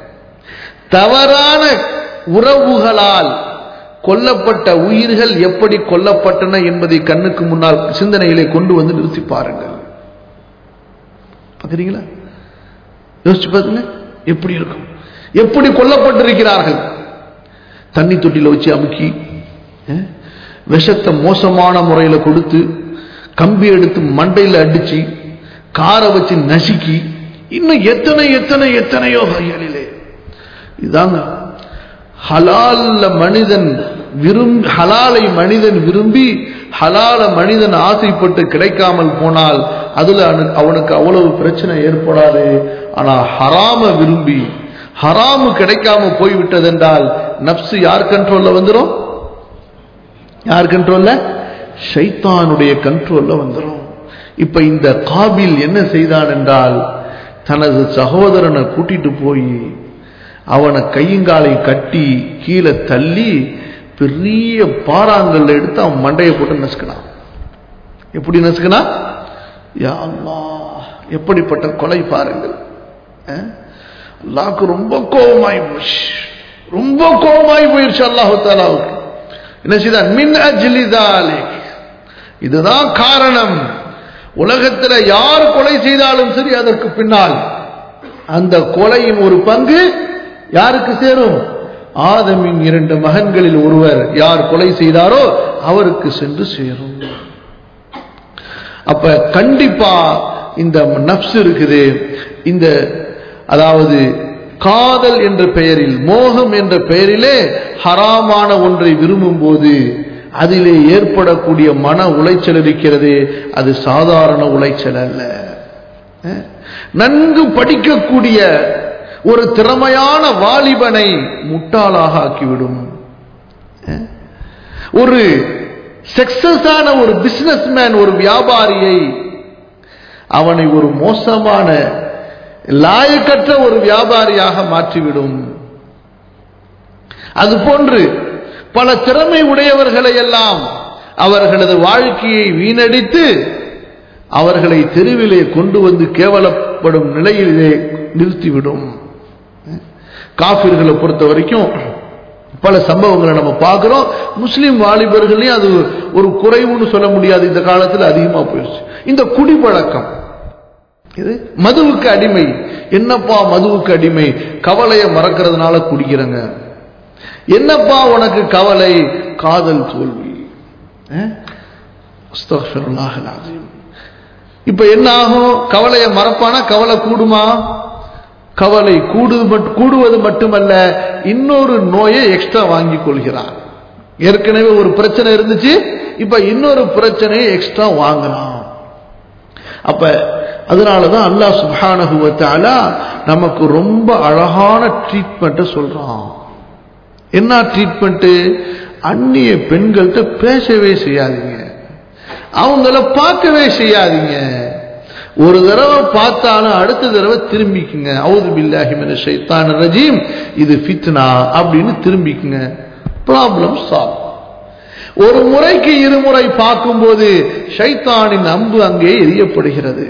தவறான உறவுகளால் கொல்லப்பட்ட உயிர்கள் எப்படி கொல்லப்பட்டன என்பதை கண்ணுக்கு முன்னால் சிந்தனையிலே கொண்டு வந்து நிறுத்தி பாருங்கள் பாக்குறீங்களா யோசிச்சு பாருங்க எப்படி இருக்கும் எப்படி கொல்லப்பட்டிருக்கிறார்கள் தண்ணி தொட்டில வச்சு அமுக்கி அஹ், விஷத்தை மோசமான முறையில கொடுத்து கம்பி எடுத்து மண்டையில அடிச்சு காரை வச்சு நசுக்கி இன்னும் எத்தனை எத்தனை எத்தனையோ வகைகளிலே இதாங்க ஹலால்ல மனிதன் விரும்பி ஹலாலை மனிதன் விரும்பி ஹலால மனிதன் ஆசைப்பட்டு கிடைக்காமல் போனால் அதுல அவனு- அவனுக்கு அவ்வளவு பிரச்சனை ஏற்படாது ஆனா ஹராம விரும்பி ஹராமு கிடைக்காம போய்விட்டதென்றால் நப்சு யார் கண்ட்ரோல்ல வந்துரும் யார் கண்ட்ரோல்ல ஷைத்தானுடைய கண்ட்ரோல்ல வந்துரும் இப்ப இந்த காபில் என்ன செய்தான் என்றால் தனது சகோதரனை கூட்டிட்டு போய் அவனை கையுங்காலை கட்டி கீழே தள்ளி பெரிய பாறாங்கல்ல எடுத்து அவன் மண்டையை போட்டு நசுக்கினான் எப்படி நசுக்கினா யா அல்லாஹ் எப்படிப்பட்ட கொலை பாருங்கள் அஹ்? அல்லாஹ்க்கு ரொம்ப கோபமாய் போச்சு ரொம்ப கோபமாய் போயிருச்சு அல்லாஹு தாலாவுக்கு என்ன செய்தான் மின் அஜ்லி தாலிக். இதுதான் காரணம் உலகத்துல யார் கொலை செய்தாலும் சரி அதற்கு பின்னால் அந்த கொலையின் ஒரு பங்கு யாருக்கு சேரும் ஆதமின் இரண்டு மகன்களில் ஒருவர் யார் கொலை செய்தாரோ அவருக்கு சென்று சேரும் அப்ப கண்டிப்பா இந்த நப்ஸ் இருக்குது இந்த அதாவது காதல் என்ற பெயரில் மோகம் என்ற பெயரிலே ஹராமான ஒன்றை விரும்பும் போது அதிலே ஏற்படக்கூடிய மன உளைச்சல் இருக்கிறது அது சாதாரண உளைச்சல் அல்ல அஹ், நன்கு படிக்கக்கூடிய ஒரு திறமையான வாலிபனை முட்டாளாக ஆக்கிவிடும் அஹ், ஒரு சக்சஸ் ஆன ஒரு பிசினஸ்மேன் ஒரு வியாபாரியை அவனை ஒரு மோசமான லாயக்கற்ற ஒரு வியாபாரியாக மாற்றிவிடும் அதுபோன்று பல திறமை உடையவர்களை எல்லாம் அவர்களது வாழ்க்கையை வீணடித்து அவர்களை தெருவிலே கொண்டு வந்து கேவலப்படும் நிலையிலே நிறுத்திவிடும் காபிர்களை பொறுத்த வரைக்கும் பல சம்பவங்களை நம்ம பார்க்கிறோம் முஸ்லிம் வாலிபர்களையும் அது ஒரு குறைவுன்னு சொல்ல முடியாது இந்த காலத்தில் அதிகமா போயிடுச்சு இந்த குடிப்பழக்கம் இது மதுவுக்கு அடிமை என்னப்பா மதுவுக்கு அடிமை கவலையை மறக்கிறதுனால குடிக்கிறங்க என்னப்பா உனக்கு கவலை காதல் தோல்வி அஹ்? அஸ்தக்ஃபிருல்லாஹ் அல்-அஸீம். இப்ப என்ன ஆகும் கவலையை மறப்பானா கவலை கூடுமா கவலை கூடு மட்- கூடுவது மட்டுமல்ல இன்னொரு நோயை எக்ஸ்ட்ரா வாங்கி கொள்கிறான் ஏற்கனவே ஒரு பிரச்சனை இருந்துச்சு இப்ப இன்னொரு பிரச்சனையை எக்ஸ்ட்ரா வாங்குறான் அப்ப அதனாலதான் அல்லாஹ் சுப்ஹானஹு வ தஆலா நமக்கு ரொம்ப அழகான ட்ரீட்மெண்ட்டை சொல்றான் என்ன ட்ரீட்மெண்ட் அந்நிய பெண்கள்கிட்ட பேசவே செய்யாதீங்க அவங்கள பார்க்கவே செய்யாதீங்க ஒரு தடவை பார்த்தாலும் அடுத்த தடவை திரும்பிக்குங்க அவுது பில்லாஹி மினஷ் ஷைத்தானிர் ரஜீம் இது ஃபித்னா அப்படின்னு திரும்பிக்குங்க ப்ராப்ளம் சால்வ் ஒரு முறைக்கு இருமுறை பார்க்கும்போது ஷைத்தானின் அம்பு அங்கே எரியப்படுகிறது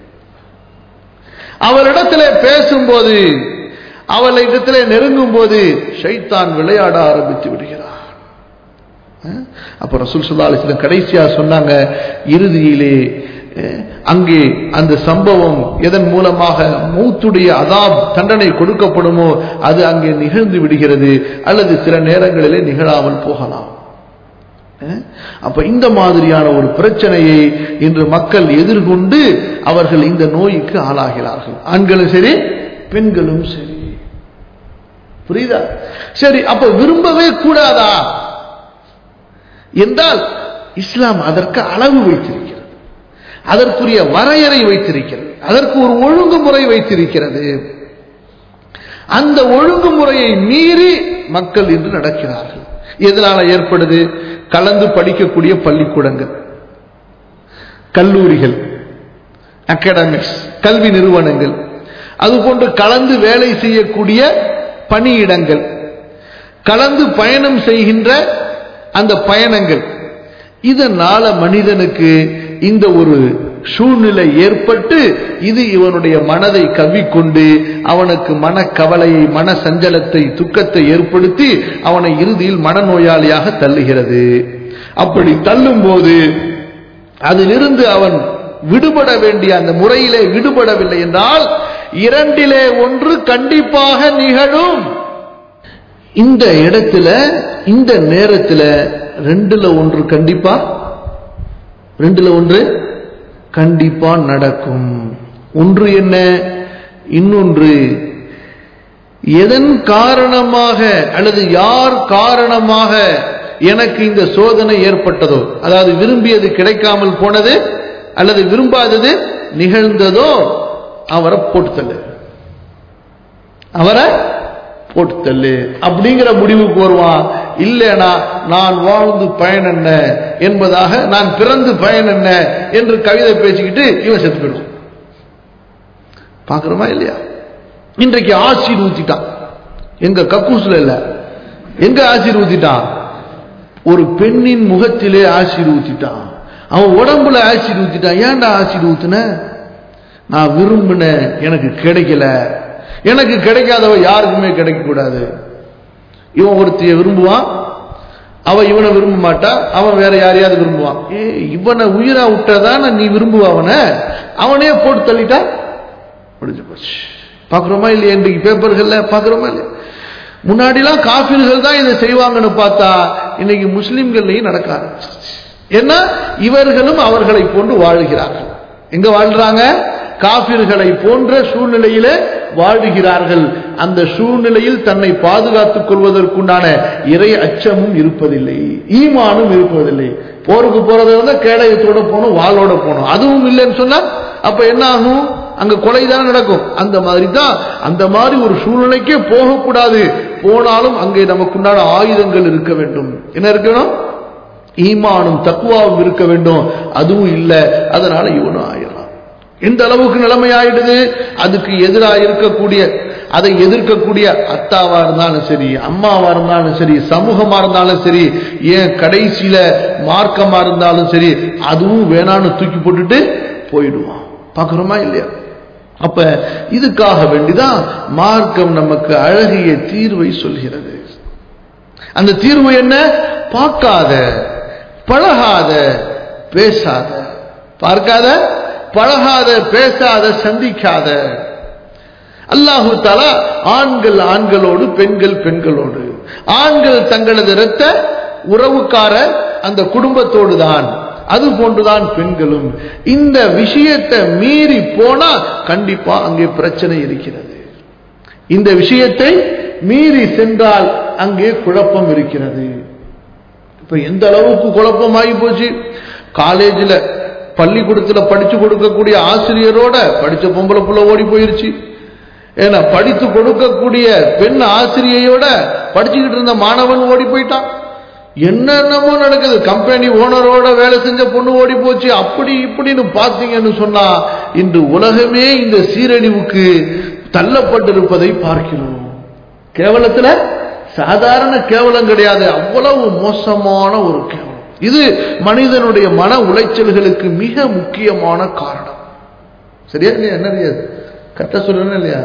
அவளிடத்திலே பேசும்போது அவளிடத்திலே நெருங்கும் போது ஷைத்தான் விளையாட ஆரம்பித்து விடுகிறான் அஹ் அப்ப ரசூல் ஸல்லல்லாஹு அலைஹி வஸல்லம் கடைசியா சொன்னாங்க இறுதியிலே அஹ், அங்கே அந்த சம்பவம் எதன் மூலமாக மௌத்துடைய அதாப் தண்டனை கொடுக்கப்படுமோ அது அங்கே நிகழ்ந்து விடுகிறது அல்லது சில நேரங்களிலே நிகழாமல் போகலாம் அஹ், அப்ப இந்த மாதிரியான ஒரு பிரச்சனையை இன்று மக்கள் எதிர்கொண்டு அவர்கள் இந்த நோய்க்கு ஆளாகிறார்கள் ஆண்களும் சரி பெண்களும் சரி புரியுதா சரி அப்ப விரும்பவே கூடாதா என்றால் இஸ்லாம் அதற்கு அளவு வைத்திருக்கிறது அதற்குரிய வரையறை வைத்திருக்கிறது அதற்கு ஒரு ஒழுங்குமுறை வைத்திருக்கிறது அந்த ஒழுங்குமுறையை மீறி மக்கள் இன்று நடக்கிறார்கள் எதனால ஏற்படுது கலந்து படிக்கக்கூடிய பள்ளிக்கூடங்கள் கல்லூரிகள் அகாடமிக்ஸ் கல்வி நிறுவனங்கள் அதுபோன்று கலந்து வேலை செய்யக்கூடிய பணியிடங்கள் கலந்து பயணம் செய்கின்ற அந்த பயணங்கள் இதனால மனிதனுக்கு இந்த ஒரு சூழ்நிலை ஏற்பட்டு இது இவனுடைய மனதை கவ்விக்கொண்டு அவனுக்கு மனக்கவலையை மன சஞ்சலத்தை துக்கத்தை ஏற்படுத்தி அவனை இறுதியில் மனநோயாளியாக தள்ளுகிறது அப்படி தள்ளும் போது அதிலிருந்து அவன் விடுபட வேண்டிய அந்த முறையிலே விடுபடவில்லை என்றால் இரண்டிலே ஒன்று கண்டிப்பாக நிகழும் இந்த இடத்துல இந்த நேரத்துல ரெண்டுல ஒன்று கண்டிப்பா ரெண்டுல ஒன்று கண்டிப்பா நடக்கும் ஒன்று என்ன இன்னொன்று எதன் காரணமாக அல்லது யார் காரணமாக எனக்கு இந்த சோதனை ஏற்பட்டதோ அதாவது விரும்பியது கிடைக்காமல் போனது அல்லது விரும்பாதது நிகழ்ந்ததோ அவரை போட்டு தள்ளு அவரை போட்டு தள்ளு அப்படிங்கிற முடிவுக்கு வருவான் இல்லைனா நான் வாழ்ந்து பயன் என்ன என்பதாக நான் பிறந்து பயன் என்ன என்று கவிதை பேசிக்கிட்டு இவன் செத்து போயிடுவான் பாக்குறோமா இல்லையா இன்றைக்கு ஆசிர் ஊத்திட்டான் எங்க கக்கூஸ்ல இல்ல எங்க ஆசிர் ஊத்திட்டான் ஒரு பெண்ணின் முகத்திலே ஆசிர் ஊத்திட்டான் அவன் உடம்புல ஆசிர் ஊத்திட்டான் ஏன்டா ஆசிர் ஊத்துன நான் விரும்பின எனக்கு கிடைக்கல எனக்கு கிடைக்காதவ யாருக்குமே கிடைக்க கூடாது இவன் ஒருத்திய விரும்புவான் அவ இவனை விரும்ப மாட்டா அவன் வேற யாரையாவது விரும்புவான் ஏ இவனை உயிரா விட்டதான நீ விரும்புவ அவனை அவனே போட்டு தள்ளிட்டா முடிஞ்சு போச்சு பாக்குறோமா இல்லையா இன்றைக்கு பேப்பர்கள்ல பாக்குறோமா இல்லையா முன்னாடிலாம் காபிர்கள் தான் இதை செய்வாங்கன்னு பார்த்தா இன்னைக்கு முஸ்லிம்கள்லையும் நடக்க ஆரம்பிச்சிருச்சு ஏன்னா இவர்களும் அவர்களை போன்று வாழ்கிறார்கள் எங்க வாழ்றாங்க காபிர்களை போன்ற சூழ்நிலையில வாழுகிறார்கள் அந்த சூழ்நிலையில் தன்னை பாதுகாத்துக் கொள்வதற்குண்டான இறை அச்சமும் இருப்பதில்லை ஈமானும் இருப்பதில்லை போருக்கு போறத வந்து கேடயத்தோட போகணும் வாளோட போகணும் அதுவும் இல்லைன்னு சொன்னா அப்ப என்ன ஆகும் அங்க கொலை தான் நடக்கும் அந்த மாதிரி தான் அந்த மாதிரி ஒரு சூழ்நிலைக்கே போகக்கூடாது போனாலும் அங்கே நமக்குண்டான ஆயுதங்கள் இருக்க வேண்டும் என்ன இருக்கணும் ஈமானும் தக்குவாவும் இருக்க வேண்டும் அதுவும் இல்லை அதனால இவனும் ஆயிடலாம் எந்த அளவுக்கு நிலைமை ஆயிடுது அதுக்கு எதிராக இருக்கக்கூடிய அதை எதிர்க்கக்கூடிய அத்தாவா இருந்தாலும் சரி அம்மாவா இருந்தாலும் சரி சமூகமா இருந்தாலும் சரி ஏன் கடைசியில மார்க்கமா இருந்தாலும் சரி அதுவும் வேணான்னு தூக்கி போட்டுட்டு போயிடுவான் பாக்குறோமா இல்லையா அப்ப இதுக்காக வேண்டிதான் மார்க்கம் நமக்கு அழகிய தீர்வை சொல்கிறது அந்த தீர்வு என்ன பார்க்காத பழகாத பேசாத பார்க்காத பழகாத பேசாத சந்திக்காத அல்லாஹு தாலா ஆண்கள் ஆண்களோடு பெண்கள் பெண்களோடு ஆண்கள் தங்களது இரத்த உறவுக்கார அந்த குடும்பத்தோடு தான் அது போன்றுதான் பெண்களும் இந்த விஷயத்தை மீறி போனா கண்டிப்பா அங்கே பிரச்சனை இருக்கிறது இந்த விஷயத்தை மீறி சென்றால் அங்கே குழப்பம் இருக்கிறது இப்ப எந்த அளவுக்கு குழப்பமாகி போச்சு காலேஜில் பள்ளிக்கூடத்துல படிச்சு கொடுக்கக்கூடிய ஆசிரியரோட படிச்ச பொம்பளை புள்ள ஓடி போயிருச்சு ஏன்னா படித்து கொடுக்கக்கூடிய பெண் ஆசிரியையோட படிச்சுக்கிட்டு இருந்த மாணவன் ஓடி போயிட்டான் என்னென்னமோ நடக்குது கம்பெனி ஓனரோட வேலை செஞ்ச பொண்ணு ஓடி போச்சு அப்படி இப்படின்னு பார்த்தீங்கன்னு சொன்னா இன்று உலகமே இந்த சீரழிவுக்கு தள்ளப்பட்டிருப்பதை பார்க்கிறோம் கேவலத்துல சாதாரண கேவலம் கிடையாது அவ்வளவு மோசமான ஒரு கேவலம் இது மனிதனுடைய மன உளைச்சல்களுக்கு மிக முக்கியமான காரணம் சரியா இல்லையா என்ன கரெக்டா சொல்றேன் இல்லையா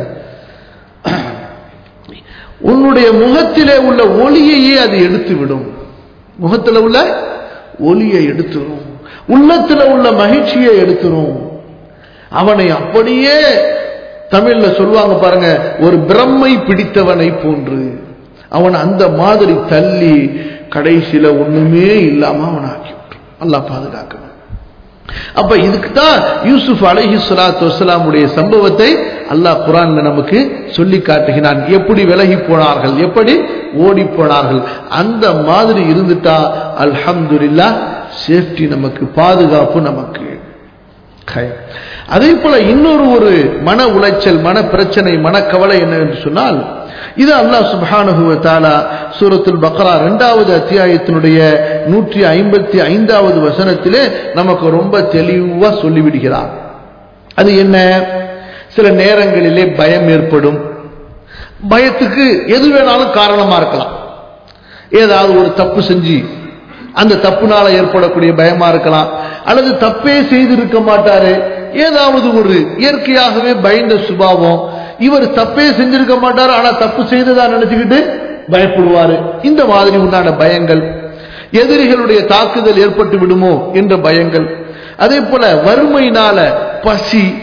உன்னுடைய முகத்திலே உள்ள ஒளியையே அது எடுத்து விடும் முகத்துல உள்ள ஒளியை எடுத்துரும் உள்ளத்துல உள்ள மகிழ்ச்சியை எடுத்துரும் அவனை அப்படியே தமிழ்ல சொல்லுவாங்க பாருங்க ஒரு பிரம்மை பிடித்தவனை போன்று அவன் அந்த மாதிரி தள்ளி கடைசியில ஒண்ணுமே இல்லாம அவன் ஆக்கி அல்லாஹ் பாதுகாக்கணும் அப்ப இதுக்கு தான் யூசுப் அலஹி சலாத்து வசலாமுடைய சம்பவத்தை அல்லாஹ் குரான்ல நமக்கு சொல்லி காட்டுகிறான் எப்படி விலகி போனார்கள் எப்படி ஓடி போனார்கள் அந்த மாதிரி இருந்துட்டா அல்ஹம்துலில்லா சேஃப்டி நமக்கு பாதுகாப்பு நமக்கு அதே போல இன்னொரு ஒரு மன உளைச்சல் மன பிரச்சனை மனக்கவலை என்ன என்று சொன்னால் இது அல்லாஹ் சுபானுகுவ தாலா சூரத்துல் பக்ரா இரண்டாவது அத்தியாயத்தினுடைய நூற்றி ஐம்பத்தி ஐந்தாவது வசனத்திலே நமக்கு ரொம்ப தெளிவா சொல்லிவிடுகிறார் அது என்ன சில நேரங்களிலே பயம் ஏற்படும் பயத்துக்கு எது வேணாலும் காரணமா இருக்கலாம் ஏதாவது ஒரு தப்பு செஞ்சு அந்த தப்புனால ஏற்படக்கூடிய பயமா இருக்கலாம் அல்லது தப்பே செய்திருக்க மாட்டாரு ஏதாவது ஒரு இயற்கையாகவே பயந்த சுபாவம் இவர் தப்பே செஞ்சிருக்க மாட்டாரு ஆனா தப்பு செய்ததா நினைச்சுக்கிட்டு பயப்படுவாரு இந்த மாதிரி உண்டான பயங்கள் எதிரிகளுடைய தாக்குதல் ஏற்பட்டு விடுமோ என்ற பயங்கள் அதே போல வறுமையினால பசி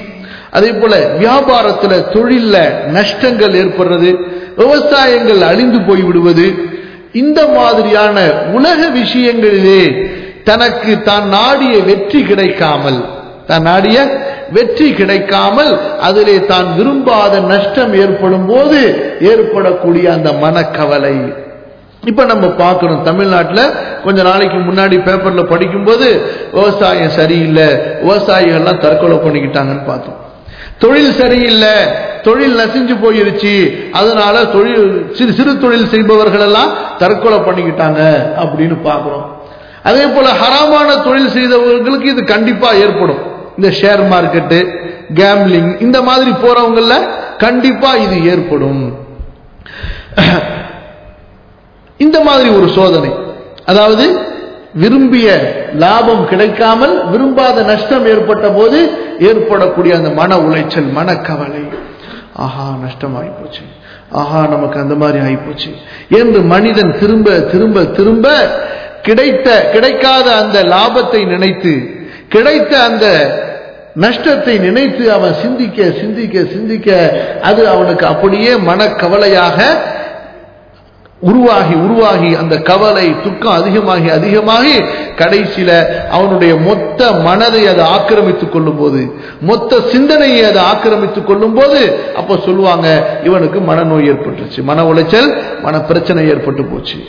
அதே போல வியாபாரத்துல தொழில்ல நஷ்டங்கள் ஏற்படுறது விவசாயங்கள் அழிந்து போய் விடுவது இந்த மாதிரியான உலக விஷயங்களிலே தனக்கு தான் நாடிய வெற்றி கிடைக்காமல் தான் நாடிய வெற்றி கிடைக்காமல் அதிலே தான் விரும்பாத நஷ்டம் ஏற்படும் போது ஏற்படக்கூடிய அந்த மனக்கவலை இப்ப நம்ம பார்க்கிறோம் தமிழ்நாட்டில் கொஞ்ச நாளைக்கு முன்னாடி பேப்பர்ல படிக்கும்போது விவசாயம் சரியில்லை விவசாயிகள்லாம் தற்கொலை பண்ணிக்கிட்டாங்கன்னு பார்த்தோம் தொழில் சரியில்லை தொழில் நசிஞ்சு போயிருச்சு அதனால தொழில் சிறு சிறு தொழில் செய்பவர்கள் எல்லாம் தற்கொலை பண்ணிக்கிட்டாங்க அப்படின்னு பார்க்கிறோம் அதே போல ஹராமான தொழில் செய்தவர்களுக்கு இது கண்டிப்பா ஏற்படும் இந்த ஷேர் மார்க்கெட்டு கேம்லிங் இந்த மாதிரி போறவங்கள கண்டிப்பா இது ஏற்படும் இந்த மாதிரி ஒரு சோதனை அதாவது விரும்பிய லாபம் கிடைக்காமல் விரும்பாத நஷ்டம் ஏற்பட்ட போது ஏற்படக்கூடிய அந்த மன உளைச்சல் மனக்கவலை ஆஹா நஷ்டம் ஆயிப்போச்சு ஆஹா நமக்கு அந்த மாதிரி ஆயிப்போச்சு என்று மனிதன் திரும்ப திரும்ப திரும்ப கிடைத்த கிடைக்காத அந்த லாபத்தை நினைத்து கிடைத்த அந்த நஷ்டத்தை நினைத்து அவன் சிந்திக்க சிந்திக்க சிந்திக்க அது அவனுக்கு அப்படியே மனக்கவலையாக உருவாகி உருவாகி அந்த கவலை துக்கம் அதிகமாகி அதிகமாகி கடைசியில அவனுடைய மொத்த மனதை அதை ஆக்கிரமித்துக் கொள்ளும் போது மொத்த சிந்தனையை அதை ஆக்கிரமித்துக் கொள்ளும் போது அப்ப சொல்லுவாங்க இவனுக்கு மனநோய் ஏற்பட்டுருச்சு மன உளைச்சல் மன பிரச்சனை ஏற்பட்டு போச்சு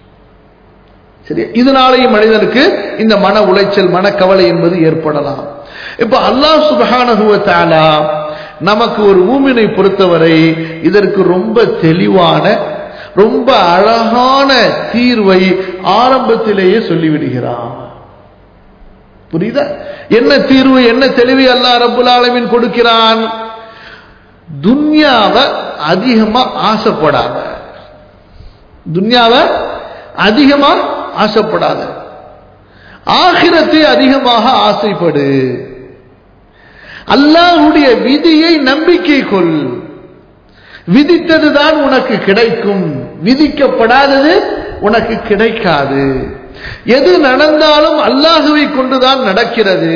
சரி இதனாலேயும் மனிதனுக்கு இந்த மன உளைச்சல் மனக்கவலை என்பது ஏற்படலாம் இப்ப அல்லாஹ் சுபஹானகுவத்தாலா நமக்கு ஒரு ஊமினை பொறுத்தவரை இதற்கு ரொம்ப தெளிவான ரொம்ப அழகான தீர்வை ஆரம்பத்திலேயே சொல்லிவிடுகிறான் புரியுதா என்ன தீர்வு என்ன தெளிவை அல்லா ரபுல் ஆலமின் கொடுக்கிறான் துன்யாவை அதிகமா ஆசைப்படாத துன்யாவை அதிகமா ஆசைப்படாத ஆகிரத்தை அதிகமாக ஆசைப்படு அல்லாஹுடைய விதியை நம்பிக்கை கொள் விதித்ததுதான் உனக்கு கிடைக்கும் விதிக்கப்படாதது உனக்கு கிடைக்காது எது நடந்தாலும் அல்லாஹுவை கொண்டுதான் நடக்கிறது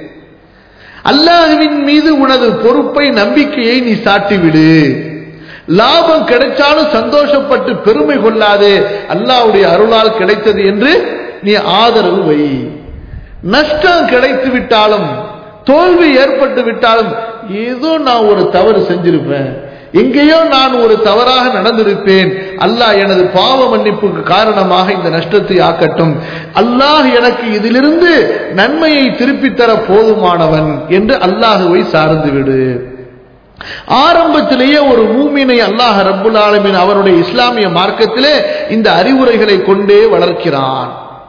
அல்லாஹுவின் மீது உனது பொறுப்பை நம்பிக்கையை நீ சாட்டிவிடு லாபம் கிடைச்சாலும் சந்தோஷப்பட்டு பெருமை கொள்ளாது அல்லாஹ்வுடைய அருளால் கிடைத்தது என்று நீ ஆதரவு வை நஷ்டம் கிடைத்து விட்டாலும் தோல்வி ஏற்பட்டு விட்டாலும் ஏதோ நான் ஒரு தவறு செஞ்சிருப்பேன் எங்கேயோ நான் ஒரு தவறாக நடந்திருப்பேன் அல்லாஹ் எனது பாவ மன்னிப்புக்கு காரணமாக இந்த நஷ்டத்தை ஆக்கட்டும் அல்லாஹ் எனக்கு இதிலிருந்து நன்மையை திருப்பித் தர போதுமானவன் என்று அல்லாஹுவை சார்ந்து விடு ஆரம்பத்திலேயே ஒரு மூமினை அல்லாஹ் ரப்புல் ஆலமின் அவருடைய இஸ்லாமிய மார்க்கத்திலே இந்த அறிவுரைகளை கொண்டே வளர்க்கிறான்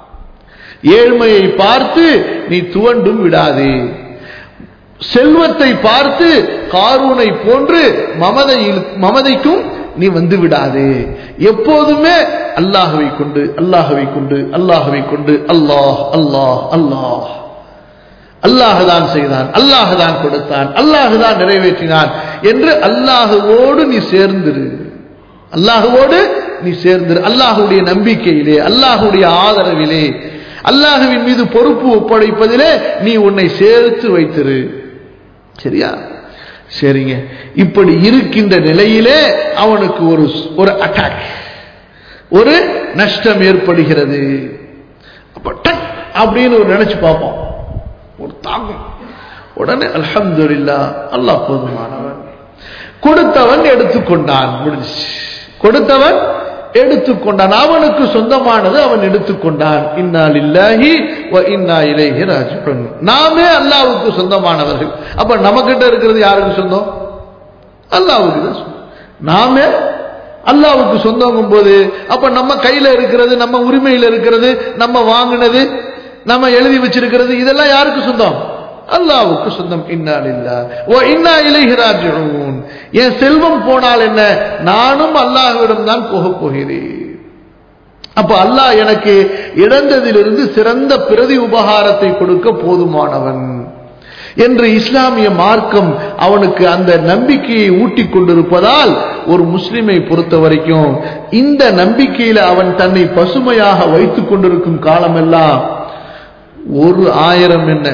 ஏழ்மையை பார்த்து நீ துவண்டும் விடாதே செல்வத்தை பார்த்து காரூனை போன்று மமதையில் மமதைக்கும் நீ வந்து விடாதே எப்போதுமே அல்லாஹுவை கொண்டு அல்லாஹுவை கொண்டு அல்லாஹுவை கொண்டு அல்லாஹ் அல்லாஹ் அல்லாஹ் அல்லாஹுதான் செய்தான் அல்லாஹுதான் கொடுத்தான் அல்லாஹுதான் நிறைவேற்றினான் என்று அல்லாஹுவோடு நீ சேர்ந்திரு அல்லாஹுவோடு நீ சேர்ந்திரு அல்லாஹுடைய நம்பிக்கையிலே அல்லாஹுடைய ஆதரவிலே அல்லாஹுவின் மீது பொறுப்பு ஒப்படைப்பதிலே நீ உன்னை சேர்த்து வைத்திரு சரியா சரிங்க இப்படி இருக்கின்ற நிலையிலே அவனுக்கு ஒரு ஒரு அட்டாக் ஒரு நஷ்டம் ஏற்படுகிறது அப்ப டக் அப்படின்னு ஒரு நினைச்சு பார்ப்போம் ஒரு தாக்கம் உடனே அல்ஹம்துலில்லா அல்லாஹ் போதுமானவன் கொடுத்தவன் எடுத்துக்கொண்டான் முடிஞ்சு கொடுத்தவன் எடுத்துக்கொண்டான் அவனுக்கு சொந்தமானது அவன் எடுத்துக்கொண்டான் இன்னால் இல்லாஹி இன்னா இலேஹி ராஜிபன் நாமே அல்லாவுக்கு சொந்தமானவர்கள் அப்ப நம்மகிட்ட இருக்கிறது யாருக்கு சொந்தம் அல்லாவுக்கு தான் சொந்தம் நாமே அல்லாவுக்கு சொந்தங்கும் போது அப்ப நம்ம கையில இருக்கிறது நம்ம உரிமையில இருக்கிறது நம்ம வாங்கினது நம்ம எழுதி வச்சிருக்கிறது இதெல்லாம் யாருக்கு சொந்தம் அல்லாவுக்கு சொந்தம் இன்னால் இல்லா ஓ இன்னா இலைகிறாஜூன் என் செல்வம் போனால் என்ன நானும் அல்லாஹ்விடம் தான் போக போகிறேன் அப்ப அல்லாஹ் எனக்கு இழந்ததிலிருந்து சிறந்த பிரதி உபகாரத்தை கொடுக்க போதுமானவன் என்று இஸ்லாமிய மார்க்கம் அவனுக்கு அந்த நம்பிக்கையை ஊட்டி கொண்டிருப்பதால் ஒரு முஸ்லிமை பொறுத்த வரைக்கும் இந்த நம்பிக்கையில அவன் தன்னை பசுமையாக வைத்துக் கொண்டிருக்கும் காலமெல்லாம் ஒரு ஆயிரம் என்ன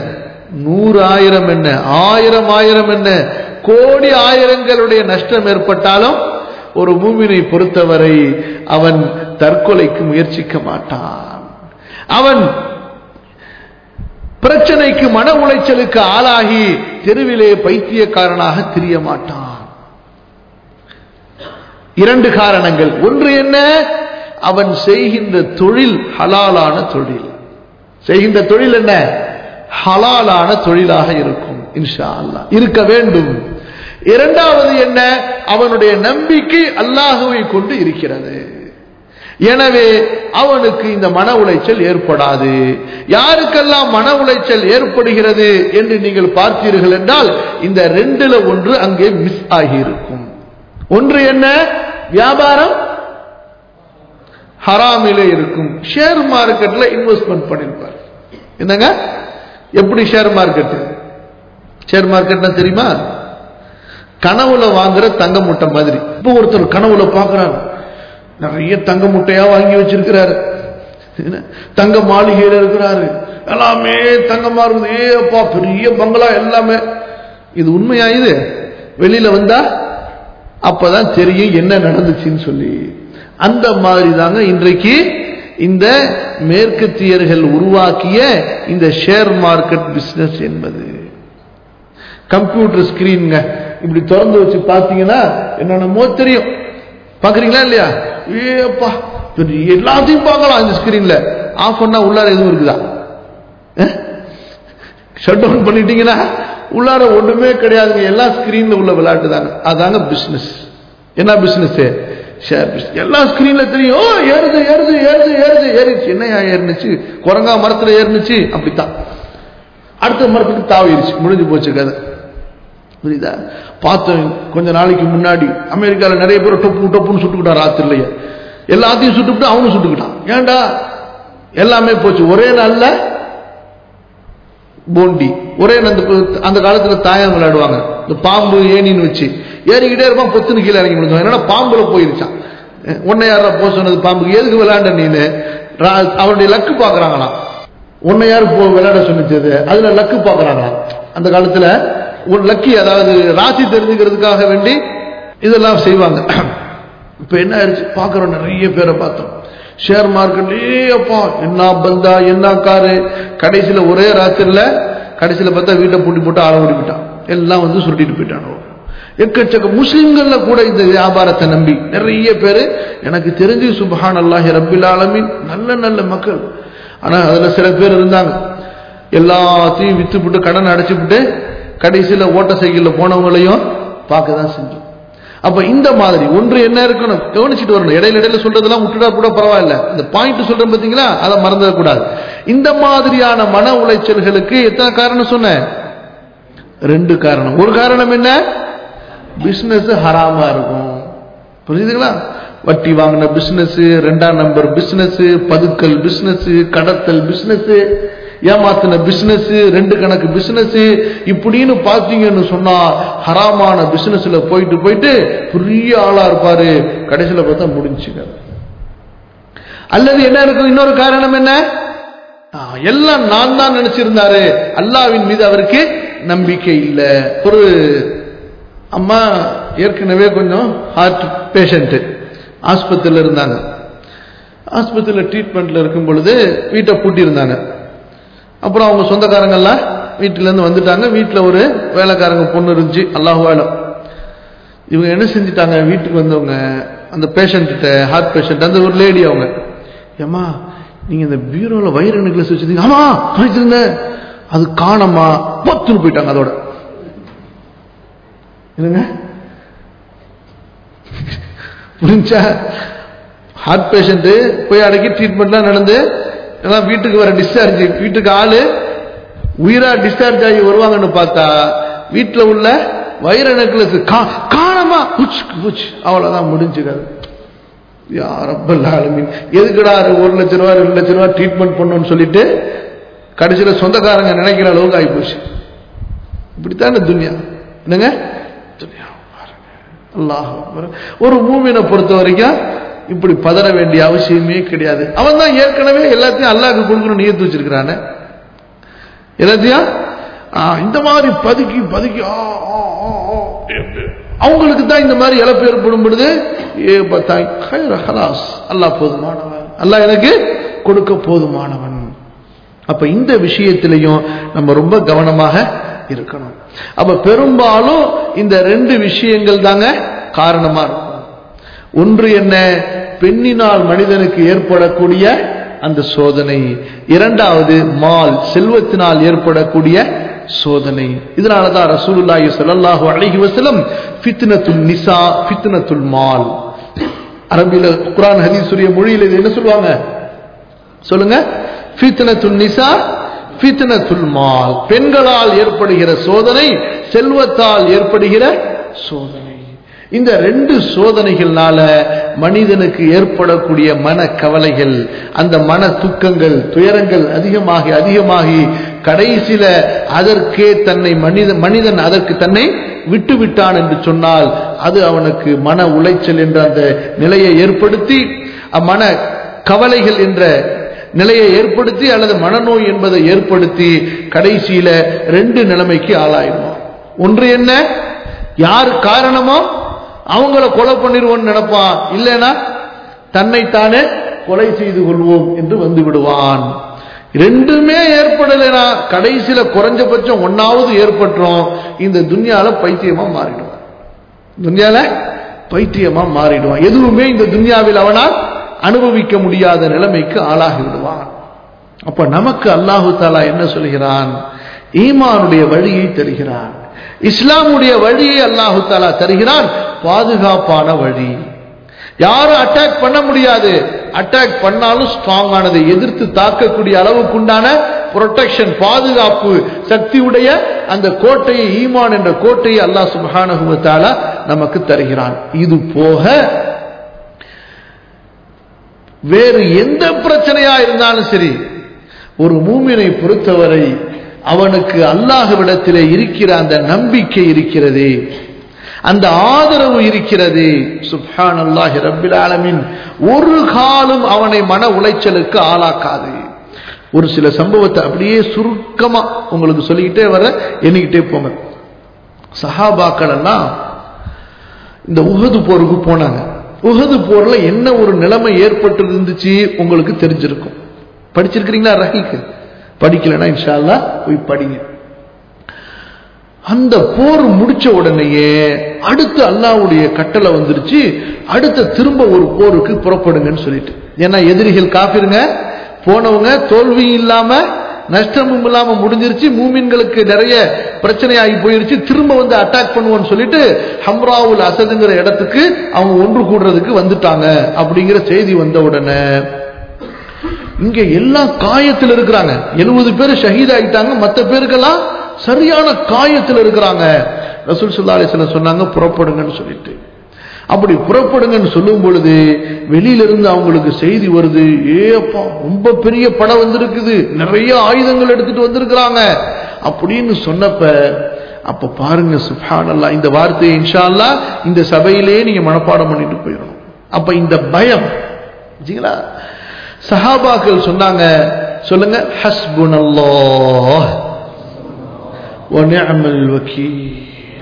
நூறு ஆயிரம் என்ன ஆயிரம் ஆயிரம் என்ன கோடி ஆயிரங்களுடைய நஷ்டம் ஏற்பட்டாலும் ஒரு மூமினை பொறுத்தவரை அவன் தற்கொலைக்கு முயற்சிக்க மாட்டான் அவன் பிரச்சனைக்கு மன உளைச்சலுக்கு ஆளாகி தெருவிலே பைத்தியக்காரனாக திரிய மாட்டான் இரண்டு காரணங்கள் ஒன்று என்ன அவன் செய்கின்ற தொழில் ஹலாலான தொழில் செய்கின்ற தொழில் என்ன ஹலாலான தொழிலாக இருக்கும் இன்ஷா அல்லா இருக்க வேண்டும் இரண்டாவது என்ன அவனுடைய நம்பிக்கை அல்லாஹுவை கொண்டு இருக்கிறது எனவே அவனுக்கு இந்த மன உளைச்சல் ஏற்படாது யாருக்கெல்லாம் மன உளைச்சல் ஏற்படுகிறது என்று நீங்கள் பார்த்தீர்கள் என்றால் இந்த ரெண்டுல ஒன்று அங்கே மிஸ் ஆகியிருக்கும் ஒன்று என்ன வியாபாரம் ஹராமிலே இருக்கும் ஷேர் மார்க்கெட்ல இன்வெஸ்ட்மெண்ட் பண்ணிருப்பார் என்னங்க எப்படி ஷேர் மார்க்கெட் ஷேர் மார்க்கெட்னா தெரியுமா கனவுல வாங்குற தங்க முட்டை மாதிரி இப்போ ஒருத்தர் கனவுல பாக்குறாரு நிறைய தங்க முட்டையா வாங்கி வச்சிருக்கிறாரு தங்க மாளிகையில இருக்கிறாரு எல்லாமே தங்கமா இருக்குது ஏ அப்பா பெரிய பங்களா எல்லாமே இது உண்மையா இது வெளியில வந்தா அப்பதான் தெரியும் என்ன நடந்துச்சுன்னு சொல்லி அந்த மாதிரி தாங்க இன்றைக்கு இந்த மேற்கத்தியர்கள் உருவாக்கிய இந்த ஷேர் மார்க்கெட் பிசினஸ் என்பது கம்ப்யூட்டர் ஸ்கிரீனுங்க இப்படி திறந்து வச்சு பார்த்தீங்கன்னா என்னென்னமோ தெரியும் பாக்குறீங்களா இல்லையா ஏப்பா எல்லாத்தையும் பார்க்கலாம் இந்த ஸ்கிரீன்ல ஆஃப் பண்ணா உள்ளார எதுவும் இருக்குதா ஷட் டவுன் பண்ணிட்டீங்கன்னா உள்ளார ஒண்ணுமே கிடையாதுங்க எல்லா ஸ்கிரீன்ல உள்ள விளையாட்டு தாங்க அதாங்க பிசினஸ் என்ன பிசினஸ் ஷேர் பிசினஸ் எல்லா ஸ்கிரீன்ல தெரியும் ஓ ஏறுது ஏறுது ஏறுது ஏறுது ஏறிச்சு என்னையா ஏறுனுச்சு குரங்கா மரத்துல ஏறுனுச்சு அப்படித்தான் அடுத்த மரத்துக்கு தாவிருச்சு முடிஞ்சு போச்சு கதை புரியுதா பார்த்தோம் கொஞ்ச நாளைக்கு முன்னாடி அமெரிக்காவில் நிறைய பேர் டொப்பு டொப்புன்னு சுட்டுக்கிட்டான் ராத்திரிலேயே எல்லாத்தையும் சுட்டுவிட்டு அவனும் சுட்டுக்கிட்டான் ஏன்டா எல்லாமே போச்சு ஒரே நாள்ல போண்டி ஒரே அந்த அந்த காலத்துல தாயம் விளையாடுவாங்க இந்த பாம்பு ஏனின்னு வச்சு ஏறிக்கிட்டே இருப்பான் பொத்துன்னு கீழே இறங்கி முடிஞ்சோம் என்னன்னா பாம்புல போயிருச்சான் உன்னை யாரா போக சொன்னது பாம்புக்கு எதுக்கு விளையாண்ட நீனு அவனுடைய லக்கு பாக்குறாங்களாம் உன்னை யாரு போ விளையாட சொன்னது அதுல லக்கு பாக்குறாங்களாம் அந்த காலத்துல ஒரு லக்கி அதாவது ராசி தெரிஞ்சுக்கிறதுக்காக வேண்டி இதெல்லாம் செய்வாங்க இப்ப என்ன ஆயிடுச்சு பாக்குறோம் நிறைய பேரை பார்த்தோம் ஷேர் மார்க்கெட்லயே அப்பா என்ன பந்தா என்ன காரு கடைசியில ஒரே ராத்திரில கடைசியில பார்த்தா வீட்டை பூட்டி போட்டு ஆள ஓடிவிட்டான் எல்லாம் வந்து சுருட்டிட்டு போயிட்டானோ எக்கச்சக்க முஸ்லிம்கள்ல கூட இந்த வியாபாரத்தை நம்பி நிறைய பேரு எனக்கு தெரிஞ்சு சுபஹான் அல்லாஹி ரபில் ஆலமின் நல்ல நல்ல மக்கள் ஆனா அதுல சில பேர் இருந்தாங்க எல்லாத்தையும் வித்து விட்டு கடன் அடைச்சு விட்டு கடைசியில ஓட்ட சைக்கிள்ல போனவங்களையும் பார்க்க தான் செஞ்சோம் அப்ப இந்த மாதிரி ஒன்று என்ன இருக்கணும் கவனிச்சுட்டு வரணும் இடையில இடையில சொல்றதெல்லாம் விட்டுடா கூட பரவாயில்ல இந்த பாயிண்ட் சொல்றேன் பாத்தீங்களா அதை மறந்துடக்கூடாது இந்த மாதிரியான மன உளைச்சல்களுக்கு எத்தனை காரணம் சொன்னேன் ரெண்டு காரணம் ஒரு காரணம் என்ன பிசினஸ் ஹராமா இருக்கும் புரியுதுங்களா வட்டி வாங்கின பிசினஸ் ரெண்டாம் நம்பர் பிசினஸ் பதுக்கல் பிசினஸ் கடத்தல் பிசினஸ் ஏமாத்தின பிசினஸ் ரெண்டு கணக்கு பிசினஸ் இப்படின்னு பாத்தீங்கன்னு சொன்னா ஹராமான பிசினஸ்ல போயிட்டு போயிட்டு பெரிய ஆளா இருப்பாரு கடைசியில பார்த்தா முடிஞ்சுங்க அல்லது என்ன இருக்கும் இன்னொரு காரணம் என்ன எல்லாம் நான் தான் நினைச்சிருந்தாரு அல்லாவின் மீது அவருக்கு நம்பிக்கை இல்லை ஒரு அம்மா ஏற்கனவே கொஞ்சம் ஹார்ட் பேஷண்ட் ஆஸ்பத்திரியில் இருந்தாங்க ஆஸ்பத்திரியில் ட்ரீட்மெண்ட்ல இருக்கும் பொழுது வீட்டை பூட்டி இருந்தாங்க அப்புறம் அவங்க சொந்தக்காரங்கெல்லாம் வீட்டிலேருந்து வந்துட்டாங்க வீட்டில் ஒரு வேலைக்காரங்க பொண்ணு இருந்துச்சு அல்லாஹ் வேலம் இவங்க என்ன செஞ்சிட்டாங்க வீட்டுக்கு வந்தவங்க அந்த பேஷண்ட்ட ஹார்ட் பேஷண்ட் அந்த ஒரு லேடி அவங்க ஏமா நீங்க இந்த பீரோல வயிறு நெக்லஸ் வச்சிருந்தீங்க ஆமா வச்சிருந்தேன் அது காணமா பத்துன்னு போயிட்டாங்க அதோட என்னங்க புரிஞ்சா ஹார்ட் பேஷண்ட் போய் அடக்கி ட்ரீட்மெண்ட்லாம் நடந்து எல்லாம் வீட்டுக்கு வர டிஸ்சார்ஜ் வீட்டுக்கு ஆளு உயிரா டிஸ்சார்ஜ் ஆகி வருவாங்கன்னு பார்த்தா வீட்டில் உள்ள வைர நெக்லஸ் காணமா அவ்வளவுதான் முடிஞ்சுக்காது யாரப்பல்லாலுமின் எதுக்குடா ஒரு லட்ச ரூபா ரெண்டு லட்ச ரூபா ட்ரீட்மெண்ட் பண்ணணும்னு சொல்லிட்டு கடைசியில சொந்தக்காரங்க நினைக்கிற அளவுக்கு ஆகிப்போச்சு இப்படித்தானே துன்யா என்னங்க அல்லாஹ் ஒரு மூமினை பொறுத்த வரைக்கும் இப்படி பதற வேண்டிய அவசியமே கிடையாது அவன் தான் ஏற்கனவே எல்லாத்தையும் அல்லாஹ்க்கு கொடுக்கணும் நியத்து வச்சிருக்கிறானே எல்லாத்தையும் ஆ, இந்த மாதிரி பதுக்கி பதுக்கி ஆ, ஆ, ஆ, ஆ, அவங்களுக்கு தான் இந்த மாதிரி இழப்பு ஏற்படும் பொழுது ஏ பத்தாய் ஹைர ஹலாஸ் அல்லாஹ் போதுமானவன் அல்லாஹ் எனக்கு கொடுக்க போதுமானவன் அப்ப இந்த விஷயத்திலையும் நம்ம ரொம்ப கவனமாக இருக்கணும் அப்ப பெரும்பாலும் இந்த ரெண்டு விஷயங்கள் தாங்க காரணமா இருக்கும் ஒன்று என்ன பெண்ணினால் மனிதனுக்கு ஏற்படக்கூடிய அந்த சோதனை இரண்டாவது மால் செல்வத்தினால் ஏற்படக்கூடிய சோதனை இதனாலதான் ரசூலுல்லாஹி ஸல்லல்லாஹு அலைஹி வஸல்லம் ஃபித்னத்துல் நிசா ஃபித்னத்துல் மால் அரபில குர்ஆன் ஹதீஸுடைய மொழியில் இது என்ன சொல்லுவாங்க சொல்லுங்க ஃபித்னத்துல் நிசா ஃபித்னத்துல் மால் பெண்களால் ஏற்படுகிற சோதனை செல்வத்தால் ஏற்படுகிற சோதனை இந்த ரெண்டு சோதனைகள்னால மனிதனுக்கு ஏற்படக்கூடிய மன கவலைகள் அந்த மன துக்கங்கள் துயரங்கள் அதிகமாகி அதிகமாகி கடைசியில அதற்கே தன்னை மனித மனிதன் அதற்கு தன்னை விட்டு விட்டான் என்று சொன்னால் அது அவனுக்கு மன உளைச்சல் என்ற அந்த நிலையை ஏற்படுத்தி அம்மன கவலைகள் என்ற நிலையை ஏற்படுத்தி அல்லது மனநோய் என்பதை ஏற்படுத்தி கடைசியில ரெண்டு நிலைமைக்கு ஆளாயிடுவான் ஒன்று என்ன யார் காரணமோ அவங்கள கொலை பண்ணிடுவோம்னு நினைப்பான் இல்லைன்னா தன்னைத்தானே கொலை செய்து கொள்வோம் என்று வந்து விடுவான் ரெண்டுமே ஏற்படலைனா கடைசியில குறைஞ்சபட்சம் ஒன்னாவது ஏற்பட்டுரும் இந்த துன்யால பைத்தியமா மாறிடுவான் துன்யால பைத்தியமா மாறிடுவான் எதுவுமே இந்த துன்யாவில் அவனால் அனுபவிக்க முடியாத நிலைமைக்கு ஆளாகி விடுவான் அப்ப நமக்கு அல்லாஹு தாலா என்ன சொல்கிறான் ஈமானுடைய வழியை தருகிறான் இஸ்லாமுடைய வழியை அல்லாஹு தாலா தருகிறான் பாதுகாப்பான வழி யாரும் அட்டாக் பண்ண முடியாது அட்டாக் பண்ணாலும் ஸ்ட்ராங் ஆனதை எதிர்த்து தாக்கக்கூடிய அளவுக்குண்டான புரொடெக்ஷன் பாதுகாப்பு சக்தியுடைய அந்த கோட்டையை ஈமான் என்ற கோட்டையை அல்லாஹ் சுபஹானஹுவத்தால நமக்கு தருகிறான் இது போக வேறு எந்த பிரச்சனையா இருந்தாலும் சரி ஒரு மூமினை பொறுத்தவரை அவனுக்கு அல்லாஹ்விடத்திலே இருக்கிற அந்த நம்பிக்கை இருக்கிறதே அந்த ஆதரவு இருக்கிறது சுப்ஹான் அல்லாஹி ரப்பில் ஆலமின் ஒரு காலம் அவனை மன உளைச்சலுக்கு ஆளாக்காது ஒரு சில சம்பவத்தை அப்படியே சுருக்கமா உங்களுக்கு சொல்லிக்கிட்டே வர எண்ணிக்கிட்டே போங்க சஹாபாக்கள் எல்லாம் இந்த உகது போருக்கு போனாங்க உகது போர்ல என்ன ஒரு நிலைமை ஏற்பட்டு இருந்துச்சு உங்களுக்கு தெரிஞ்சிருக்கும் படிச்சிருக்கிறீங்களா ரஹீக்கு படிக்கலைன்னா இன்ஷா அல்லாஹ் போய் படிங்க அந்த போர் முடிச்ச உடனேயே அடுத்து அல்லாவுடைய கட்டளை வந்துருச்சு அடுத்த திரும்ப ஒரு போருக்கு புறப்படுங்கன்னு சொல்லிட்டு ஏன்னா எதிரிகள் காப்பிருங்க போனவங்க தோல்வி இல்லாம நஷ்டமும் இல்லாம முடிஞ்சிருச்சு மூமின்களுக்கு நிறைய பிரச்சனை ஆகி போயிருச்சு திரும்ப வந்து அட்டாக் பண்ணுவோம்னு சொல்லிட்டு ஹம்ராவுல் அசதுங்கிற இடத்துக்கு அவங்க ஒன்று கூடுறதுக்கு வந்துட்டாங்க அப்படிங்கிற செய்தி வந்த உடனே இங்க எல்லாம் காயத்தில் இருக்கிறாங்க எழுபது பேர் ஷஹீத் ஆகிட்டாங்க மற்ற பேருக்கெல்லாம் சரியான காயத்தில் இருக்கிறாங்க ரசூல் சுல்லா அலிஸ்லாம் சொன்னாங்க புறப்படுங்கன்னு சொல்லிட்டு அப்படி புறப்படுங்கன்னு சொல்லும் பொழுது வெளியிலிருந்து அவங்களுக்கு செய்தி வருது ஏப்பா ரொம்ப பெரிய படம் வந்திருக்குது நிறைய ஆயுதங்கள் எடுத்துட்டு வந்திருக்கிறாங்க அப்படின்னு சொன்னப்ப அப்ப பாருங்க சுப்ஹானல்லா இந்த வார்த்தையை இன்ஷா அல்லாஹ் இந்த சபையிலே நீங்க மனப்பாடம் பண்ணிட்டு போயிடணும் அப்ப இந்த பயம் சரிங்களா சஹாபாக்கள் சொன்னாங்க சொல்லுங்க ஹஸ்புனல்லாஹ் ونعم الوكيل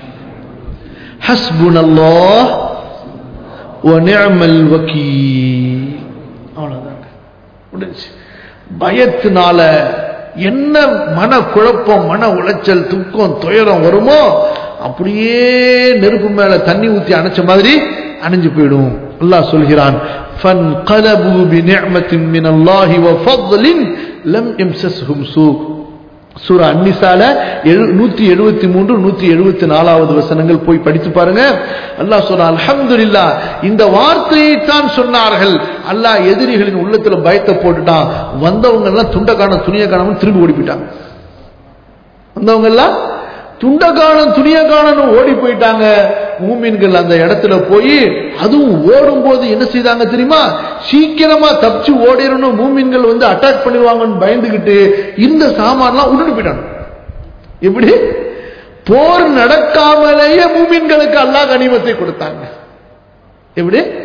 حسبنا الله ونعم الوكيل அவ்வளவுதாங்க முடிஞ்சு பயத்தினால என்ன மன குழப்பம் மன உளைச்சல் துக்கம் துயரம் வருமோ அப்படியே நெருப்பு மேல தண்ணி ஊத்தி அணைச்ச மாதிரி அணைஞ்சு போயிடும் அல்லாஹ் சொல்கிறான் فانقلبوا بنعمة من الله وفضل لم يمسسهم سوء சூரா அன்னிசால நூத்தி எழுபத்தி மூன்று நூத்தி எழுபத்தி நாலாவது வசனங்கள் போய் படித்து பாருங்க அல்லாஹ் சொல்ற அல்ஹம்துலில்லா இந்த வார்த்தையை தான் சொன்னார்கள் அல்லாஹ் எதிரிகளின் உள்ளத்துல பயத்தை போட்டுட்டான் வந்தவங்க எல்லாம் துண்ட காண துணிய காணாம திரும்பி ஓடி போயிட்டாங்க வந்தவங்க எல்லாம் துண்ட காணும் துணிய காணணும் ஓடி போயிட்டாங்க மூமின்கள் அந்த இடத்துல போய் அதுவும் ஓடும் போது என்ன செய்தாங்க தெரியுமா சீக்கிரமா தப்பிச்சு ஓடிடணும் மூமின்கள் வந்து அட்டாக் பண்ணிடுவாங்கன்னு பயந்துகிட்டு இந்த சாமான்லாம் உடனே போயிட்டாங்க எப்படி போர் நடக்காமலேயே மூமின்களுக்கு அல்லாஹ் கனிமத்தை கொடுத்தாங்க எப்படி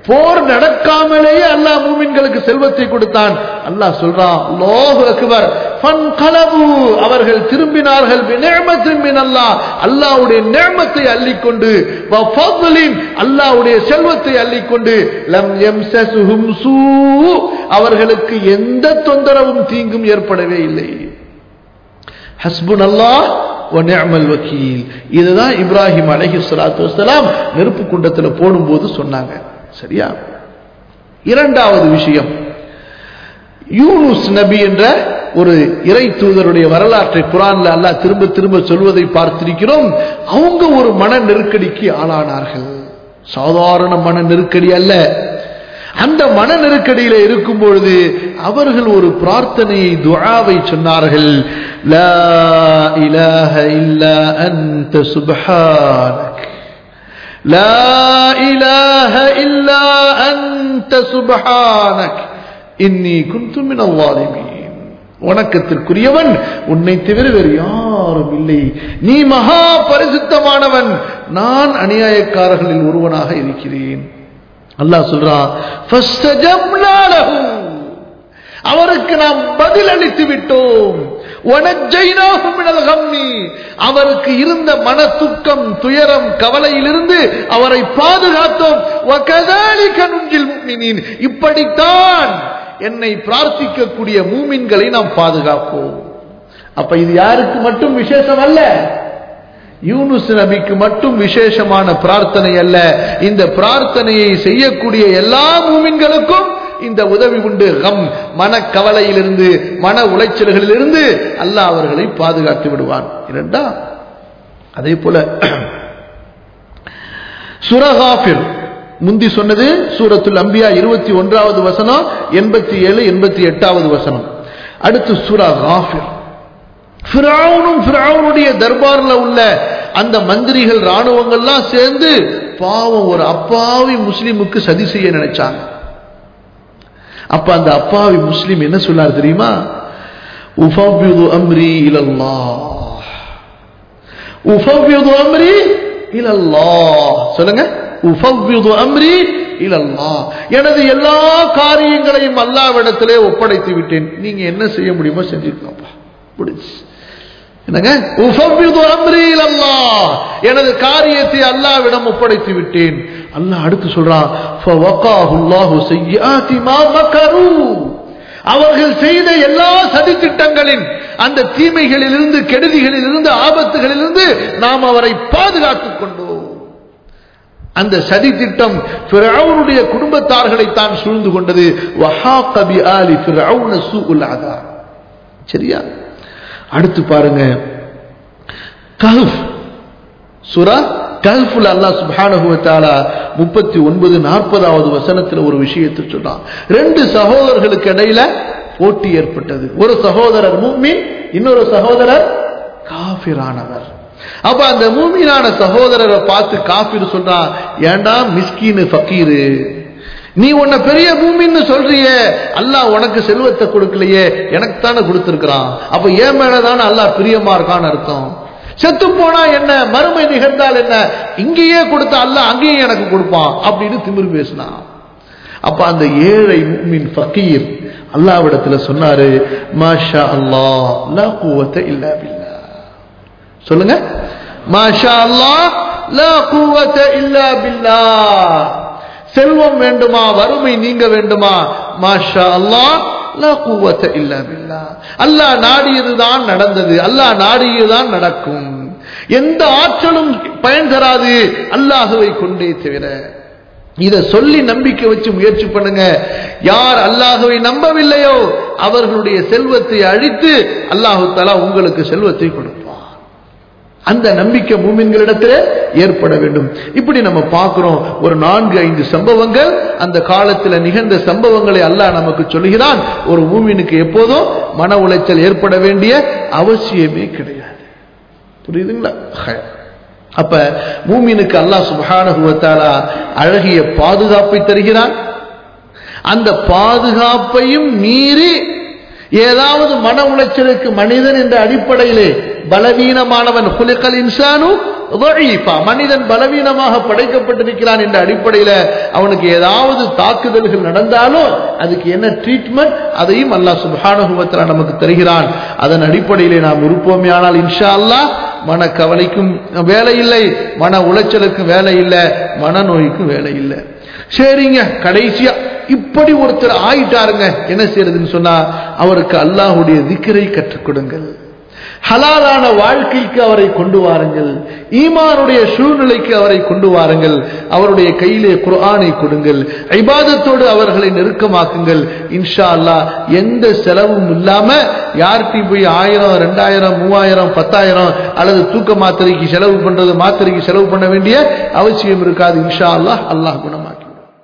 போர் நடக்காமலேயே அல்லாஹ் மூமின்களுக்கு செல்வத்தை கொடுத்தான் அல்லாஹ் சொல்றான் அல்லாஹு அக்பர் ஃபன்கலபு அவர்கள் திரும்பினார்கள் பிநிஅமத்தின் மின் அல்லாஹ் அல்லாஹ்வுடைய நிஅமத்தை அள்ளிக்கொண்டு வ ஃபضலின் அல்லாஹ்வுடைய செல்வத்தை அள்ளிக்கொண்டு லம் யம்சசுஹும் சூ அவர்களுக்கு எந்த தொந்தரவும் தீங்கும் ஏற்படவே இல்லை ஹஸ்புன் அல்லாஹ் நிஅமல் வக்கீல் இதுதான் இப்ராஹிம் அலைஹி ஸலாத்து வஸலாம் நெருப்பு குண்டத்தில் போடும்போது சொன்னாங்க சரியா இரண்டாவது விஷயம் யூனுஸ் நபி என்ற ஒரு இறை தூதருடைய வரலாற்றை குரான்ல அல்லாஹ் திரும்ப திரும்ப சொல்வதை பார்த்திருக்கிறோம் அவங்க ஒரு மன நெருக்கடிக்கு ஆளானார்கள் சாதாரண மன நெருக்கடி அல்ல அந்த மன நெருக்கடியில இருக்கும் பொழுது அவர்கள் ஒரு பிரார்த்தனையை துஆவை சொன்னார்கள் லா இலாஹ இல்லா அன்த சுப்ஹானக் லா இலாஹ இல்லா அன்த சுப்ஹானக் இன்னி குன்து மினல் ஸாலிமீன் வணக்கத்திற்குரியவன் உன்னை தவிர வேறு யாரும் இல்லை நீ மகா பரிசுத்தமானவன் நான் அநியாயக்காரர்களில் ஒருவனாக இருக்கிறேன் அல்லாஹ் சொல்றான் "ஃபஸ்தஜப்னா லஹு." அவருக்கு நாம் பதில் அளித்து விட்டோம் وَنَجَّيْنَاهُ مِنَ الْغَمِّ. அவருக்கு இருந்த மன துக்கம் துயரம் கவலையிலிருந்து அவரை பாதுகாத்தோம் وَكَذَلِكَ نُنْجِي الْمُؤْمِنِينَ. இப்படித்தான் என்னை பிரார்த்திக்கக்கூடிய மூமின்களை நாம் பாதுகாப்போம் அப்ப இது யாருக்கு மட்டும் விசேஷம் அல்ல யூனுஸ் நபிக்கு மட்டும் விசேஷமான பிரார்த்தனை அல்ல இந்த பிரார்த்தனையை செய்யக்கூடிய எல்லா மூமின்களுக்கும் இந்த உதவி உண்டு கம் மனக்கவலையிலிருந்து மன உளைச்சல்களிலிருந்து அல்லாஹ் அவர்களை பாதுகாத்து விடுவான் இரண்டா அதே போல சுரகாஃபிர் முந்தி சொன்னது சூரத்துல் அம்பியா இருபத்தி ஒன்றாவது வசனம் எண்பத்தி ஏழு எண்பத்தி எட்டாவது வசனம் அடுத்து சூரா காஃபிர் ஃபிரௌனும் ஃபிரௌனுடைய தர்பார்ல உள்ள அந்த மந்திரிகள் ராணுவங்கள்லாம் சேர்ந்து பாவம் ஒரு அப்பாவி முஸ்லிமுக்கு சதி செய்ய நினைச்சாங்க அப்ப அந்த அப்பாவி முஸ்லிம் என்ன சொன்னார் தெரியுமா உஃபவ்விது அம்ரி இலல்லாஹ் உஃபவ்விது அம்ரி இலல்லாஹ் சொல்லுங்க உஃபவ்விது அம்ரி இலல்லாஹ் எனது எல்லா காரியங்களையும் அல்லாவிடத்திலே ஒப்படைத்து விட்டேன் நீங்க என்ன செய்ய முடியுமோ செஞ்சுக்கலாம்ப்பா முடிச்சு என்னங்க உஃபவ்விது அம்ரி இலல்லாஹ் எனது காரியத்தை அல்லாவிடம் ஒப்படைத்து விட்டேன் அல்லாஹ் அடுத்து சொல்றான் ஃபவகாஹு அல்லாஹு ஸய்யிஆத்தி மா மக்கரு அவர்கள் செய்த எல்லா சதித்திட்டங்களின் அந்த தீமைகளிலிருந்து கெடுதிகளிலிருந்து ஆபத்துகளிலிருந்து நாம் அவரை பாதுகாத்துக் கொண்டோம் அந்த சதி திட்டம் ஃபிரௌனுடைய குடும்பத்தார்களை தான் சூழ்ந்து கொண்டது வஹாக பி ஆலி ஃபிரௌன சூஉல் அதாப் சரியா அடுத்து பாருங்க கஹஃப் சூரா கஹ்ஃபுல் அல்லாஹ் சுப்ஹானஹு வ தஆலா 39 40வது வசனத்துல ஒரு விஷயத்தை சொன்னான் ரெண்டு சகோதரர்களுக்கு இடையில போட்டி ஏற்பட்டது ஒரு சகோதரர் மூமின் இன்னொரு சகோதரர் காஃபிரானவர் அப்ப அந்த மூமினான சகோதரரை பார்த்து காஃபிர் சொல்றான் ஏண்டா மிஸ்கீனு ஃபக்கீரு நீ உன்னை பெரிய பூமின்னு சொல்றியே அல்லாஹ் உனக்கு செல்வத்தை கொடுக்கலையே எனக்கு தானே கொடுத்திருக்கிறான் அப்ப ஏன் மேலதானே அல்லாஹ் பிரியமா இருக்கான்னு அர்த்தம் செத்து போனா என்ன மறுமை நிகழ்ந்தால் என்ன இங்கேயே கொடுத்த அல்லாஹ் அங்கேயும் எனக்கு கொடுப்பான் அப்படின்னு திமிர் பேசினான் அப்ப அந்த ஏழை முக்மின் ஃபக்கீர் அல்லாவிடத்துல சொன்னாரு மாஷா அல்லாஹ் லா குவத்த இல்லா பில்லா சொல்லுங்க மாஷா அல்லாஹ் லா குவத்த இல்லா பில்லா செல்வம் வேண்டுமா வறுமை நீங்க வேண்டுமா மாஷா அல்லாஹ் லா குவத்த இல்லா பில்லா அல்லாஹ் நாடியதுதான் நடந்தது அல்லாஹ் நாடியதுதான் நடக்கும் எந்த ஆற்றலும் பயன் தராது அல்லாஹுவை கொண்டே தவிர இத சொல்லி நம்பிக்கை வச்சு முயற்சி பண்ணுங்க யார் அல்லாஹுவை நம்பவில்லையோ அவர்களுடைய செல்வத்தை அழித்து அல்லாஹு தலா உங்களுக்கு செல்வத்தை கொடுப்பார் அந்த நம்பிக்கை மூமின்களிடத்தில் ஏற்பட வேண்டும் இப்படி நம்ம பார்க்கிறோம் ஒரு நான்கு ஐந்து சம்பவங்கள் அந்த காலத்தில் நிகழ்ந்த சம்பவங்களை அல்லாஹ் நமக்கு சொல்கிறான் ஒரு மூமினுக்கு எப்போதும் மன உளைச்சல் ஏற்பட வேண்டிய அவசியமே கிடையாது புரியுதுங்களா அப்ப மூமினுக்கு அல்லாஹ் சுபஹானஹுவத்தாலா அழகிய பாதுகாப்பை தருகிறான் அந்த பாதுகாப்பையும் மீறி ஏதாவது மன உளைச்சலுக்கு மனிதன் என்ற அடிப்படையிலே பலவீனமானவன் குலிக்கல் இன்சானு ضعيفا. மனிதன் பலவீனமாக படைக்கப்பட்டிருக்கிறான் என்ற அடிப்படையில் அவனுக்கு ஏதாவது தாக்குதல்கள் நடந்தாலும் அதுக்கு என்ன ட்ரீட்மெண்ட் அதையும் அல்லாஹ் சுப்ஹானஹு வ தஆலா நமக்கு தருகிறான் அதன் அடிப்படையிலே நாம் இருப்போமே ஆனால் இன்ஷா அல்லாஹ் மன கவலைக்கும் வேலை இல்லை மன உளைச்சலுக்கும் வேலை இல்லை மனநோய்க்கும் வேலை இல்லை சரிங்க கடைசியா இப்படி ஒருத்தர் ஆயிட்டாருங்க என்ன செய்யறதுன்னு சொன்னா அவருக்கு அல்லாஹ்வுடைய திக்கரை கற்றுக் கொடுங்கள் ஹலாலான வாழ்க்கைக்கு அவரை கொண்டு வாருங்கள் ஈமானுடைய சூழ்நிலைக்கு அவரை கொண்டு வாருங்கள் அவருடைய கையிலே குர்ஆனை கொடுங்கள் ஐபாதத்தோடு அவர்களை நெருக்கமாக்குங்கள் இன்ஷா அல்லாஹ் எந்த செலவும் இல்லாம யார்கிட்டையும் போய் ஆயிரம் ரெண்டாயிரம் மூவாயிரம் பத்தாயிரம் அல்லது தூக்க மாத்திரைக்கு செலவு பண்றது மாத்திரைக்கு செலவு பண்ண வேண்டிய அவசியம் இருக்காது இன்ஷா அல்லாஹ் அல்லாஹ் குணம்